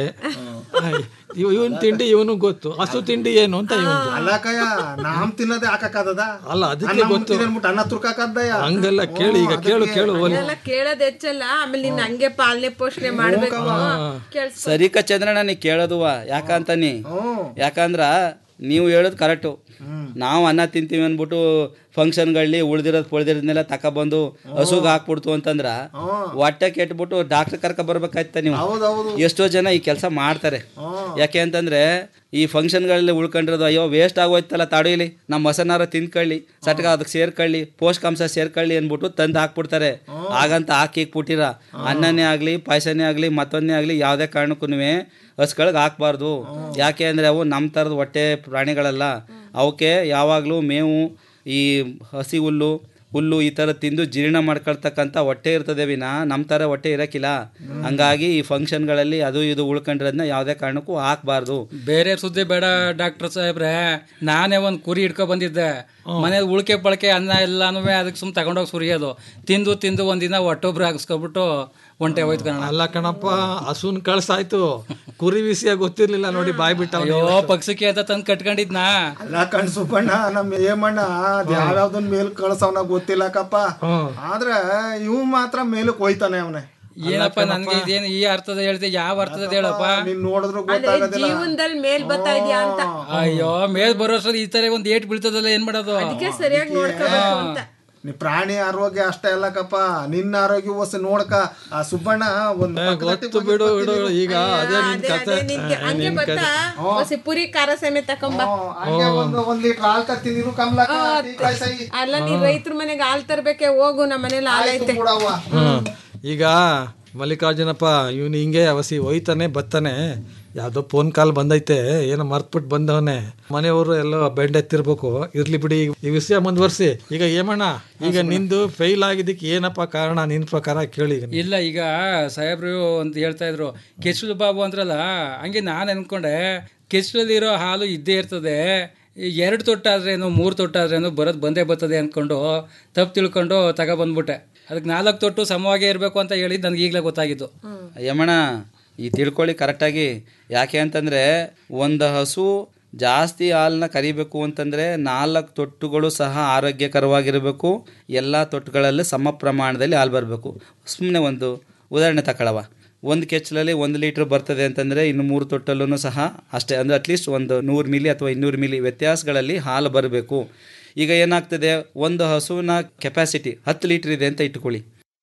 ಇವನ್ ತಿಂಡಿ ಇವನು ಗೊತ್ತು ಹಸು ತಿಂಡಿ ಏನು ಅಂತ ಇವನ್ ಅಲ್ಲಕಯ್ಯ ನಾಮ್ ತಿನ್ನೋದೇ ಹಾಕಕ್ಕಾದದ ಅಲ್ಲ ಅದಕ್ಕೆ ಗೊತ್ತು ಅನ್ನ ತುರ್ಕಾಕದ್ದಯ್ಯ ಹಂಗೆಲ್ಲ ಕೇಳಿ ಈಗ ಕೇಳು ಕೇಳು ಒಲಿ. ಎಲ್ಲ ಕೇಳೋದ್ ಹೆಚ್ಚಲ್ಲ ಆಮೇಲೆ ನೀನ್ ಹಂಗೆ ಪಾಲನೆ ಪೋಷಣೆ ಮಾಡ್ಬೇಕು ಕೆಲ್ಸ ಸರಿಕ ಚಂದ್ರಣ್ಣ ನೀ ಕೇಳೋದುವ ಯಾಕಂತಾನಿ ಯಾಕಂದ್ರ ನೀವು ಹೇಳೋದು ಕರೆಕ್ಟು ನಾವು ಅನ್ನ ತಿಂತೀವಿ ಅಂದ್ಬಿಟ್ಟು ಫಂಕ್ಷನ್ಗಳಲ್ಲಿ ಉಳ್ದಿರೋದು ಪೊಳ್ದಿರೋದನ್ನೆಲ್ಲ ತಕೊಬಂದು ಹಸುಗ್ ಹಾಕ್ಬಿಡ್ತು ಅಂತಂದ್ರ ಹೊಟ್ಟೆ ಕೆಟ್ಬಿಟ್ಟು ಡಾಕ್ಟರ್ ಕರ್ಕ ಬರ್ಬೇಕಾಯ್ತ ನೀವು ಎಷ್ಟೋ ಜನ ಈ ಕೆಲಸ ಮಾಡ್ತಾರೆ ಯಾಕೆ ಅಂತಂದ್ರೆ ಈ ಫಂಕ್ಷನ್ಗಳಲ್ಲಿ ಉಳ್ಕೊಂಡಿರೋದು ಅಯ್ಯೋ ವೇಸ್ಟ್ ಆಗೋಯ್ತಲ್ಲ ತಾಡೀಲಿ ನಮ್ಮ ಮಸನಾರ ತಿನ್ಕೊಳ್ಳಿ ಸಟ್ಗ ಅದಕ್ಕೆ ಸೇರ್ಕೊಳ್ಳಿ ಪೋಷಕಾಂಶ ಸೇರ್ಕೊಳ್ಳಿ ಅಂದ್ಬಿಟ್ಟು ತಂದು ಹಾಕ್ಬಿಡ್ತಾರೆ ಹಾಗಂತ ಹಾಕಿ ಇಕ್ಬಿಟ್ಟಿರ ಅನ್ನನೇ ಆಗಲಿ ಪಾಯಸನೇ ಆಗಲಿ ಮತ್ತೊಂದೇ ಆಗಲಿ ಯಾವುದೇ ಕಾರಣಕ್ಕೂ ಹಸ್ಗಳಿಗೆ ಹಾಕ್ಬಾರ್ದು ಯಾಕೆ ಅಂದರೆ ಅವು ನಮ್ಮ ಥರದ ಹೊಟ್ಟೆ ಪ್ರಾಣಿಗಳಲ್ಲ ಅವಕ್ಕೆ ಯಾವಾಗಲೂ ಮೇವು ಈ ಹಸಿ ಹುಲ್ಲು ಹುಲ್ಲು ಈ ಥರ ತಿಂದು ಜೀರ್ಣ ಮಾಡ್ಕೊಳ್ತಕ್ಕಂಥ ಹೊಟ್ಟೆ ಇರ್ತದೆ ವಿನ ನಮ್ಮ ಥರ ಹೊಟ್ಟೆ ಇರೋಕ್ಕಿಲ್ಲ ಹಂಗಾಗಿ ಈ ಫಂಕ್ಷನ್ಗಳಲ್ಲಿ ಅದು ಇದು ಉಳ್ಕೊಂಡಿರೋದನ್ನ ಯಾವುದೇ ಕಾರಣಕ್ಕೂ ಹಾಕ್ಬಾರ್ದು ಬೇರೆ ಸುದ್ದಿ ಬೇಡ ಡಾಕ್ಟರ್ ಸಾಹೇಬ್ರೆ ನಾನೇ ಒಂದು ಕುರಿ ಇಟ್ಕೊ ಬಂದಿದ್ದೆ ಮನೇಲಿ ಉಳ್ಕೆ ಪಳಕೆ ಅನ್ನ ಎಲ್ಲಾನು ಅದಕ್ಕೆ ಸುಮ್ ತಗೊಂಡೋಗಿ ಸುರಿಯೋದು ತಿಂದು ತಿಂದು ಒಂದಿನ ಒಟ್ಟೊಬ್ರು ಹಾಕಿಸ್ಕೊಬಿಟ್ಟು ಒಂಟೆ ಹೋಯ್ತು ಕಣ ಅಲ್ಲ ಕಣಪ್ಪ ಹಸುನ್ ಕಳ್ಸಾಯ್ತು ಕುರಿ ವಿಷಯ ಗೊತ್ತಿರ್ಲಿಲ್ಲ ನೋಡಿ ಬಾಯ್ ಬಿಟ್ಟ ಅಯ್ಯೋ ಪಕ್ಷಕ್ಕೆ ಅಂತ ತಂದು ಕಟ್ಕೊಂಡಿದ್ನಾ ಅಲ್ಲ ಕಣ್ ಸುಬ್ಬಣ್ಣ ನಮ್ ಏಮಣ್ಣ ಅದ್ ಯಾವ್ಯಾವ್ದನ್ ಮೇಲ್ ಕಳ್ಸವನ ಗೊತ್ತಿಲ್ಲಕಪ್ಪ ಆದ್ರೆ ಇವ್ ಮಾತ್ರ ಮೇಲಕ್ ಹೋಯ್ತಾನೆ ಅವನೇ ಏನಪ್ಪ ನನ್ಗೆ ಇದೇನು ಈ ಅರ್ಥದ ಹೇಳ್ದೆ ಯಾವ ಅರ್ಥದ ಹೇಳಪ್ಪ ನೀನ್ ನೋಡಿದ್ರು ಅಂದ್ರೆ ಗೊತ್ತಾಗೋದಿಲ್ಲ ಜೀವನದಲ್ಲಿ ಮೇಲ್ ಬರ್ತಾ ಇದೆಯಾ ಅಂತ ಅಯ್ಯೋ ಮೇಲ್ ಬರೋಷ್ಟ್ರಲ್ಲಿ ಈ ತರ ಒಂದ್ ಏಟ್ ಬೀಳ್ತದಲ್ಲ ಏನ್ ಮಾಡೋದು ಅದಕ್ಕೆ ಸರಿಯಾಗಿ ನೋಡ್ಕೋಬೇಕು ಅಂತ ನೀ ಪ್ರಾಣಿ ಆರೋಗ್ಯ ಅಷ್ಟೇ ಅಲ್ಲಕಪ್ಪ ನಿನ್ನ ಆರೋಗ್ಯ ಹೊಸ ನೋಡ್ಕ ಆ ಸುಬ್ಬಣ್ಣ ಒಂದ್ ಗೊತ್ತು ಬಿಡು ಬಿಡು ಈಗ ಅದೇ ನಿನ್ ಕತೆ ನಿನ್ಗೆ ಆ, ಹಂಗೆ ನಿನ್ ಬತ್ತಾ ಕತೆ ಹೊಸಿ ಪುರಿ ಖಾರ ಸಮೇತ ತಕೊಂಬ ಹಂಗೆ ಒಂದು ಒಂದ್ ಲೀಟರ್ ಹಾಲ್ ತತ್ತಿ ನೀನು ಕಮ್ಲಕ್ಕ ಟೀ ಕಾಯ್ಸೈ. ಅಲ್ಲ ನೀನ್ ರೈತರ ಮನೆಗೆ ಹಾಲ್ ತರ್ಬೇಕೆ ಹೋಗು ನಮ್ಮ ಮನೇಲಿ ಹಾಲೈತೆ ಹ್ಮ್. ಈಗ ಮಲ್ಲಿಕಾರ್ಜುನಪ್ಪ ಇವನು ಹಿಂಗೆ ಅವಸಿ ಹೋಯ್ತಾನೆ ಬತ್ತಾನೆ ಯಾವ್ದೋ ಫೋನ್ ಕಾಲ್ ಬಂದೈತೆ ಏನೋ ಮರ್ತ್ಬಿಟ್ಟು ಬಂದವನೆ ಮನೆಯವರು ಎಲ್ಲೋ ಬೆಂಡ್ ಎತ್ತಿರ್ಬೇಕು ಇರ್ಲಿ ಬಿಡಿ ಈ ವಿಷಯ ಮುಂದುವರ್ಸಿ ಈಗ ಏಮಣ್ಣ ಈಗ ನಿಂದು ಫೇಲ್ ಆಗಿದ್ದಕ್ಕೆ ಏನಪ್ಪ ಕಾರಣ ನಿನ್ ಪ್ರಕಾರ ಕೇಳಿ ಈಗ ನೀನು. ಇಲ್ಲ ಈಗ ಸಾಹೇಬ್ರು ಅಂತ ಹೇಳ್ತಾ ಇದ್ರು ಕೆಚ್ಚಲು ಬಾಬು ಅಂದ್ರಲ್ಲ ಹಂಗೆ ನಾನು ಅನ್ಕೊಂಡೆ ಕೆಚ್ಚಲಲ್ಲಿರೋ ಹಾಲು ಇದ್ದೇ ಇರ್ತದೆ ಈ ಎರಡು ತೊಟ್ಟಾದ್ರೇನು ಮೂರು ತೊಟ್ಟಾದ್ರೇನು ಬರೋದು ಬಂದೇ ಬರ್ತದೆ ಅಂದ್ಕೊಂಡು ತಪ್ಪು ತಿಳ್ಕೊಂಡು ತಗೊಬಂದ್ಬಿಟ್ಟೆ ಅದಕ್ಕೆ ನಾಲ್ಕು ತೊಟ್ಟು ಸಮವಾಗೇ ಇರಬೇಕು ಅಂತ ಹೇಳಿದ್ದು ನನಗೆ ಈಗಲೇ ಗೊತ್ತಾಗಿದ್ದು ಯಮಣ ಈ ತಿಳ್ಕೊಳ್ಳಿ ಕರೆಕ್ಟಾಗಿ ಯಾಕೆ ಅಂತಂದರೆ ಒಂದು ಹಸು ಜಾಸ್ತಿ ಹಾಲನ್ನ ಕರಿಬೇಕು ಅಂತಂದರೆ ನಾಲ್ಕು ತೊಟ್ಟುಗಳು ಸಹ ಆರೋಗ್ಯಕರವಾಗಿರಬೇಕು ಎಲ್ಲ ತೊಟ್ಟುಗಳಲ್ಲಿ ಸಮ ಪ್ರಮಾಣದಲ್ಲಿ ಹಾಲು ಬರಬೇಕು ಸುಮ್ಮನೆ ಒಂದು ಉದಾಹರಣೆ ತಗೊಳವ ಒಂದು ಕೆಚ್ಚಲಲ್ಲಿ ಒಂದು ಲೀಟ್ರ್ ಬರ್ತದೆ ಅಂತಂದರೆ ಇನ್ನು ಮೂರು ತೊಟ್ಟಲ್ಲೂ ಸಹ ಅಷ್ಟೇ ಅಂದರೆ ಅಟ್ಲೀಸ್ಟ್ ಒಂದು ನೂರು ಮಿಲಿ ಅಥವಾ ಇನ್ನೂರು ಮಿಲಿ ವ್ಯತ್ಯಾಸಗಳಲ್ಲಿ ಹಾಲು ಬರಬೇಕು ಈಗ ಏನಾಗ್ತದೆ ಒಂದು ಹಸುವಿನ ಕೆಪಾಸಿಟಿ ಹತ್ತು ಲೀಟ್ರ್ ಇದೆ ಅಂತ ಇಟ್ಕೊಳ್ಳಿ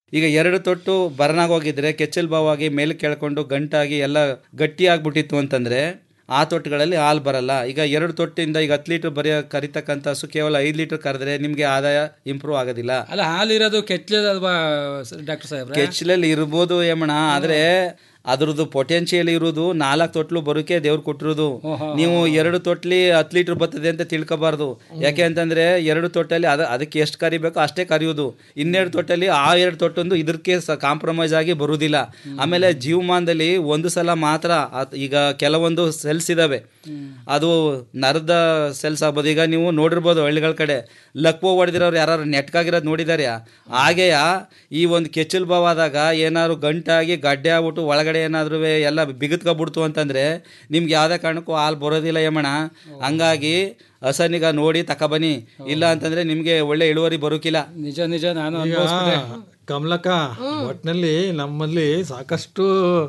ಈಗ ಎರಡು ತೊಟ್ಟು ಬರನಾಗ ಹೋಗಿದ್ರೆ ಕೆಚ್ಚಲ್ ಬಾವಾಗಿ ಮೇಲೆ ಕೆಳ್ಕೊಂಡು ಗಂಟಾಗಿ ಎಲ್ಲ ಗಟ್ಟಿ ಆಗ್ಬಿಟ್ಟಿತ್ತು ಅಂತಂದ್ರೆ ಆ ತೊಟ್ಟುಗಳಲ್ಲಿ ಹಾಲು ಬರಲ್ಲ ಈಗ ಎರಡು ತೊಟ್ಟಿಂದ ಈಗ ಹತ್ತು ಲೀಟರ್ ಬರೆಯ ಕರಿತಕ್ಕಂಥ ಹಸು ಕೇವಲ ಐದು ಲೀಟರ್ ಕರೆದ್ರೆ ನಿಮಗೆ ಆದಾಯ ಇಂಪ್ರೂವ್ ಆಗೋದಿಲ್ಲ ಅಲ್ಲ ಹಾಲಿರೋದು ಕೆಚ್ಚಲಲ್ವಾ ಡಾಕ್ಟರ್ ಸಾಹೇಬ್ರೆ ಕೆಚ್ಚಲಲ್ಲಿ ಇರ್ಬೋದು ಏಮಣ ಆದ್ರೆ ಅದ್ರದ್ದು ಪೊಟೆನ್ಶಿಯಲ್ ಇರೋದು ನಾಲ್ಕು ತೊಟ್ಲು ಬರೋಕೆ ದೇವ್ರು ಕೊಟ್ಟಿರೋದು ನೀವು ಎರಡು ತೊಟ್ಲಿ ಹತ್ತು ಲೀಟರ್ ಬರ್ತದೆ ಅಂತ ತಿಳ್ಕೊಬಾರ್ದು ಯಾಕೆ ಅಂತಂದ್ರೆ ಎರಡು ತೊಟ್ಟಲ್ಲಿ ಅದ ಅದಕ್ಕೆ ಎಷ್ಟು ಕರಿಬೇಕೋ ಅಷ್ಟೇ ಕರಿಯೋದು ಇನ್ನೆರಡು ತೊಟ್ಟಲ್ಲಿ ಆ ಎರಡು ತೊಟ್ಟೊಂದು ಇದಕ್ಕೆ ಕಾಂಪ್ರಮೈಸ್ ಆಗಿ ಬರುವುದಿಲ್ಲ ಆಮೇಲೆ ಜೀವಮಾನದಲ್ಲಿ ಒಂದು ಸಲ ಮಾತ್ರ ಅದ್- ಈಗ ಕೆಲವೊಂದು ಸೆಲ್ಸ್ ಇದಾವೆ ಅದು ನರದ ಸೆಲ್ಸ್ ಆಗ್ಬೋದು ಈಗ ನೀವು ನೋಡಿರ್ಬೋದು ಹಳ್ಳಿಗಳ ಕಡೆ ಲಕ್ವ ಹೊಡೆದಿರೋರು ಯಾರು ನೆಟ್ಕಾಗಿರೋದು ನೋಡಿದಾರೆ ಹಾಗೆಯ ಈ ಒಂದು ಕೆಚ್ಚಲ್ ಬಾವ್ ಆದಾಗ ಏನಾದ್ರು ಗಂಟಾಗಿ ಗಡ್ಡೆ ಆಗ್ಬಿಟ್ಟು ಒಳಗಡೆ ಏನಾದ್ರೂ ಎಲ್ಲ ಬಿಗಿದ್ಕೊಬಿಡ್ತು ಅಂತಂದ್ರೆ ನಿಮ್ಗೆ ಯಾವುದೇ ಕಾರಣಕ್ಕೂ ಹಾಲು ಬರೋದಿಲ್ಲ ಯಮಣ ಹಂಗಾಗಿ ಹಸನಿಗ ನೋಡಿ ತಕೊಬನ್ನಿ ಇಲ್ಲ ಅಂತಂದ್ರೆ ನಿಮ್ಗೆ ಒಳ್ಳೆ ಇಳುವರಿ ಬರೋಕಿಲ್ಲ ನಿಜ ನಿಜ ನಾನು ಈಗ ಅನುಭವಿಸ್ಬಿಟ್ಟೆ ಕಮಲಕ್ಕ ಒಟ್ನಲ್ಲಿ ನಮ್ಮಲ್ಲಿ ಸಾಕಷ್ಟು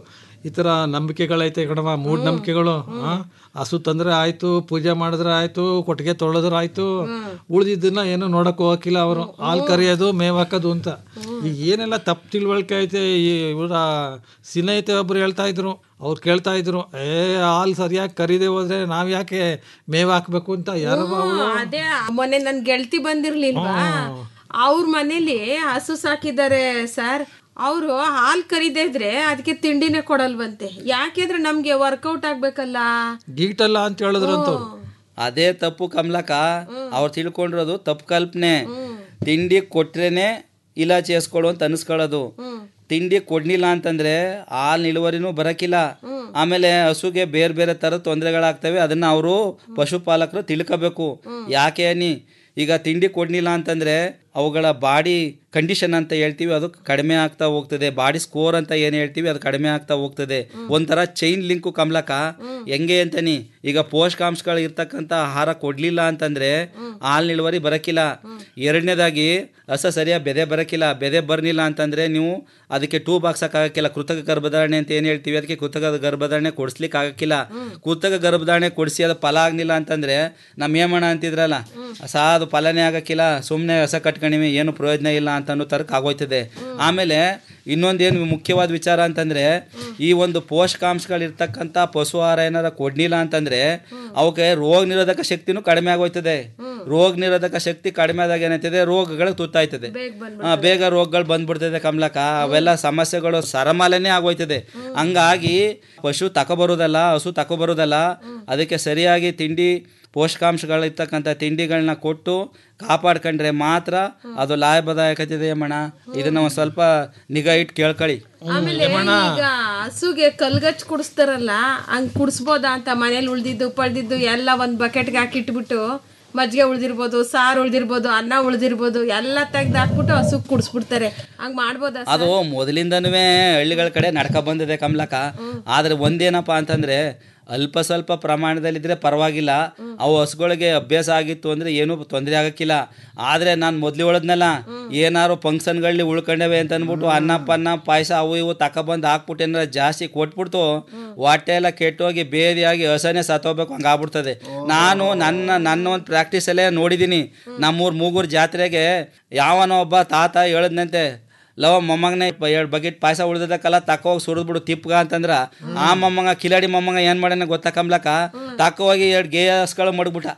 ಈ ಥರ ನಂಬಿಕೆಗಳೈತೆ ಕಣವ ಮೂಢನಂಬಿಕೆಗಳು ಆ? ಹಸು ತಂದ್ರೆ ಆಯ್ತು ಪೂಜೆ ಮಾಡಿದ್ರೆ ಆಯ್ತು ಕೊಟ್ಟಿಗೆ ತೊಳೆದ್ರೆ ಆಯ್ತು ಉಳಿದಿದ್ದನ್ನ ಏನು ನೋಡಕ್ ಹೋಗಕ್ಕಿಲ್ಲ ಅವರು ಹಾಲು ಕರಿಯೋದು ಮೇವ್ ಹಾಕೋದು ಅಂತ ಈಗ ಏನೆಲ್ಲ ತಪ್ಪು ತಿಳುವಳಿಕೆ ಐತೆ ಈ ಇವರ ಸಿನೈತೆ ಒಬ್ರು ಹೇಳ್ತಾ ಇದ್ರು ಅವ್ರು ಕೇಳ್ತಾ ಇದ್ರು ಏ ಹಾಲು ಸರಿಯಾಗಿ ಕರೀದೆ ಹೋದ್ರೆ ನಾವ್ ಯಾಕೆ ಮೇವ್ ಹಾಕ್ಬೇಕು ಅಂತ ಯಾರು ಹ್ಮ್, ಅದೇ ಮೊನ್ನೆ ನನ್ ಗೆಳತಿ ಬಂದಿರ್ಲಿಲ್ವಾ ಅವ್ರ ಮನೇಲಿ ಹಸು ಸಾಕಿದ್ದಾರೆ ಸರ್ ಅವರು ಹಾಲ್ ಕರಿದೇ ಇದ್ರೆ ಅದಕ್ಕೆ ತಿಂಡಿನೇ ಕೊಡಲ್ವಂತೆ ಯಾಕೆಂದ್ರೆ ನಮ್ಗೆ ವರ್ಕೌಟ್ ಆಗ್ಬೇಕಲ್ಲ ಗೀಟಲ್ಲ ಅಂತ ಹೇಳಿದ್ರಂತ ಅದೇ ತಪ್ಪು ಕಮಲಕ ಅವ್ರು ತಿಳ್ಕೊಂಡಿರೋದು ತಪ್ಪು ಕಲ್ಪನೆ ತಿಂಡಿ ಕೊಟ್ರೇನೆ ಇಲಾಚಿ ಎಸ್ಕೊಡು ಅಂತ ಅನಿಸ್ಕೊಳ್ಳೋದು ತಿಂಡಿ ಕೊಡ್ಲಿಲ್ಲ ಅಂತಂದ್ರೆ ಹಾಲ್ ಇಳುವರಿನೂ ಬರಕಿಲ್ಲ ಆಮೇಲೆ ಹಸುಗೆ ಬೇರೆ ಬೇರೆ ಥರದ ತೊಂದರೆಗಳಾಗ್ತವೆ ಅದನ್ನ ಅವರು ಪಶುಪಾಲಕರು ತಿಳ್ಕೋಬೇಕು ಯಾಕೆ ಅನ್ನಿ ಈಗ ತಿಂಡಿ ಕೊಡ್ಲಿಲ್ಲ ಅಂತಂದ್ರೆ ಅವುಗಳ ಬಾಡಿ ಕಂಡೀಷನ್ ಅಂತ ಹೇಳ್ತೀವಿ ಅದು ಕಡಿಮೆ ಆಗ್ತಾ ಹೋಗ್ತದೆ ಬಾಡಿ ಸ್ಕೋರ್ ಅಂತ ಏನು ಹೇಳ್ತೀವಿ ಅದು ಕಡಿಮೆ ಆಗ್ತಾ ಹೋಗ್ತದೆ ಒಂಥರ ಚೈನ್ ಲಿಂಕು ಕಮ್ಲಕ ಹೆಂಗೆ ಅಂತಾನಿ ಈಗ ಪೋಷಕಾಂಶಗಳು ಇರ್ತಕ್ಕಂಥ ಆಹಾರ ಕೊಡ್ಲಿಲ್ಲ ಅಂತಂದ್ರೆ ಹಾಲ್ ಇಳುವರಿ ಬರಕಿಲ್ಲ ಎರಡನೇದಾಗಿ ಹಸ ಸರಿಯಾಗಿ ಬೆದೆ ಬರಕಿಲ್ಲ ಬೆದೆ ಬರ್ನಿಲ್ಲ ಅಂತಂದ್ರೆ ನೀವು ಅದಕ್ಕೆ ಟೂಬ್ ಹಾಕ್ಸಕ್ಕಾಗಕ್ಕಿಲ್ಲ ಕೃತಕ ಗರ್ಭಧಾರಣೆ ಅಂತ ಏನು ಹೇಳ್ತೀವಿ ಅದಕ್ಕೆ ಕೃತಕ ಗರ್ಭಧಾರಣೆ ಕೊಡಿಸ್ಲಿಕ್ಕೆ ಆಗಕ್ಕಿಲ್ಲ ಕೃತಕ ಗರ್ಭಧಾರಣೆ ಕೊಡಿಸಿ ಅದು ಫಲ ಆಗ್ಲಿಲ್ಲ ಅಂತಂದ್ರೆ ನಮ್ಮ ಏಮಣ ಅಂತಿದ್ರಲ್ಲ ಸಾ ಅದು ಫಲನೇ ಆಗಕ್ಕಿಲ್ಲ ಸುಮ್ಮನೆ ಹಸ ಕಟ್ಕೊಂಡಿವಿ ಏನು ಪ್ರಯೋಜನ ಇಲ್ಲ ಅಂತ ಅನ್ನೋ ತರಕ್ ಆಗೋಯ್ತದೆ ಆಮೇಲೆ ಇನ್ನೊಂದೇನು ಮುಖ್ಯವಾದ ವಿಚಾರ ಅಂತಂದ್ರೆ ಈ ಒಂದು ಪೋಷಕಾಂಶಗಳಿರ್ತಕ್ಕಂಥ ಪಶು ಆಹಾರ ಏನಾರ ಕೊಡ್ಲಿಲ್ಲ ಅಂತಂದ್ರೆ ಅವಕ್ಕೆ ರೋಗ ನಿರೋಧಕ ಶಕ್ತಿನೂ ಕಡಿಮೆ ಆಗೋಯ್ತದೆ ರೋಗ ನಿರೋಧಕ ಶಕ್ತಿ ಕಡಿಮೆ ಆದಾಗ ಏನಾಯ್ತದೆ ರೋಗಗಳಿಗೆ ತುತ್ತಾಯ್ತದೆ ಆ, ಬೇಗ ರೋಗಗಳು ಬಂದ್ಬಿಡ್ತದೆ ಕಮಲಕ ಅವೆಲ್ಲ ಸಮಸ್ಯೆಗಳು ಸರಮಾಲೆನೇ ಆಗೋಯ್ತದೆ ಹಂಗಾಗಿ ಪಶು ತಕೊಬರೋದಲ್ಲ ಹಸು ತಕೊಬರೋದಲ್ಲ ಅದಕ್ಕೆ ಸರಿಯಾಗಿ ತಿಂಡಿ ಪೋಷಕಾಂಶಗಳಿರ್ತಕ್ಕಂಥ ತಿಂಡಿಗಳನ್ನ ಕೊಟ್ಟು ಕಾಪಾಡ್ಕೊಂಡ್ರೆ ಮಾತ್ರ ಅದು ಲಾಭದಾಯಕತೆ ಅಮ್ಮಣ ಇದನ್ನ ಒಂದು ಸ್ವಲ್ಪ ನಿಗಾ ಇಟ್ಟು ಕೇಳ್ಕೊಳ್ಳಿ ಆಮೇಲೆ ಈಗ ಹಸುಗೆ ಕಲ್ಗಚ್ ಕುಡಿಸ್ತಾರಲ್ಲ ಹಂಗ್ ಕುಡಿಸ್ಬೋದಾ ಅಂತ ಮನೇಲಿ ಉಳ್ದಿದ್ದು ಪಳ್ದಿದ್ದು ಎಲ್ಲ ಒಂದ್ ಬಕೆಟ್ಗೆ ಹಾಕಿಟ್ಬಿಟ್ಟು ಮಜ್ಜಿಗೆ ಉಳ್ದಿರ್ಬೋದು ಸಾರು ಉಳ್ದಿರ್ಬೋದು ಅನ್ನ ಉಳ್ದಿರ್ಬೋದು ಎಲ್ಲ ತೆಗ್ದು ಹಾಕ್ಬಿಟ್ಟು ಹಸು ಕುಡಿಸ್ಬಿಡ್ತಾರೆ ಹಂಗ್ ಮಾಡ್ಬೋದಾ sir? ಅದು ಮೊದಲಿಂದನೂ ಹಳ್ಳಿಗಳ ಕಡೆ ನಡ್ಕ ಬಂದಿದೆ ಕಮಲಕ ಆದ್ರೆ ಒಂದೇನಪ್ಪ ಅಂತಂದ್ರೆ ಅಲ್ಪ ಸ್ವಲ್ಪ ಪ್ರಮಾಣದಲ್ಲಿದ್ರೆ ಪರವಾಗಿಲ್ಲ ಅವು ಹಸುಗಳಿಗೆ ಅಭ್ಯಾಸ ಆಗಿತ್ತು ಅಂದ್ರೆ ಏನೂ ತೊಂದರೆ ಆಗಕ್ಕಿಲ್ಲ ಆದ್ರೆ ನಾನು ಮೊದ್ಲು ಹೇಳದ್ನಲ್ಲ ಏನಾರು ಫಂಕ್ಷನ್ಗಳಲ್ಲಿ ಉಳ್ಕೊಂಡವೆ ಅಂತ ಅಂದ್ಬಿಟ್ಟು ಅನ್ನ ಪನ್ನ ಪಾಯಸ ಅವು ಇವು ತಕೊಬಂದು ಹಾಕ್ಬಿಟ್ಟು ಏನಾರ ಜಾಸ್ತಿ ಕೊಟ್ಬಿಡ್ತು ಹೊಟ್ಟೆ ಎಲ್ಲ ಕೆಟ್ಟೋಗಿ ಬೇದಿಯಾಗಿ ಹಸನೇ ಸತ್ತೋಗ್ಬೇಕು ಹಂಗಾಗ್ಬಿಡ್ತದೆ ನಾನು ನನ್ನ ನನ್ನ ಒಂದು ಪ್ರಾಕ್ಟೀಸಲ್ಲೇ ನೋಡಿದ್ದೀನಿ ನಮ್ಮೂರ್ ಮೂಗೂರು ಜಾತ್ರೆಗೆ ಯಾವನೋ ಒಬ್ಬ ತಾತ ಹೇಳದ್ನಂತೆ ಲವ ಮೊಮ್ಮಗನೇ ಎರಡು ಬಕೆಟ್ ಪಾಯಸ ಉಳ್ದದಕ್ಕಲ್ಲ ತಕೋಗಿ ಸುರಿದ್ಬಿಡು ತಿಪ್ಗ ಅಂತಂದ್ರ ಆ ಮೊಮ್ಮಗ ಕಿಲಾಡಿ ಮೊಮ್ಮಗ ಏನ್ ಮಾಡ್ಯಾನ ಗೊತ್ತಾ ಕಮ್ಲಕ ತಕೋಗಿ ಎರಡು ಗೇಯಸ್ಗಳು ಮಡ್ಬಿಟ್ಟ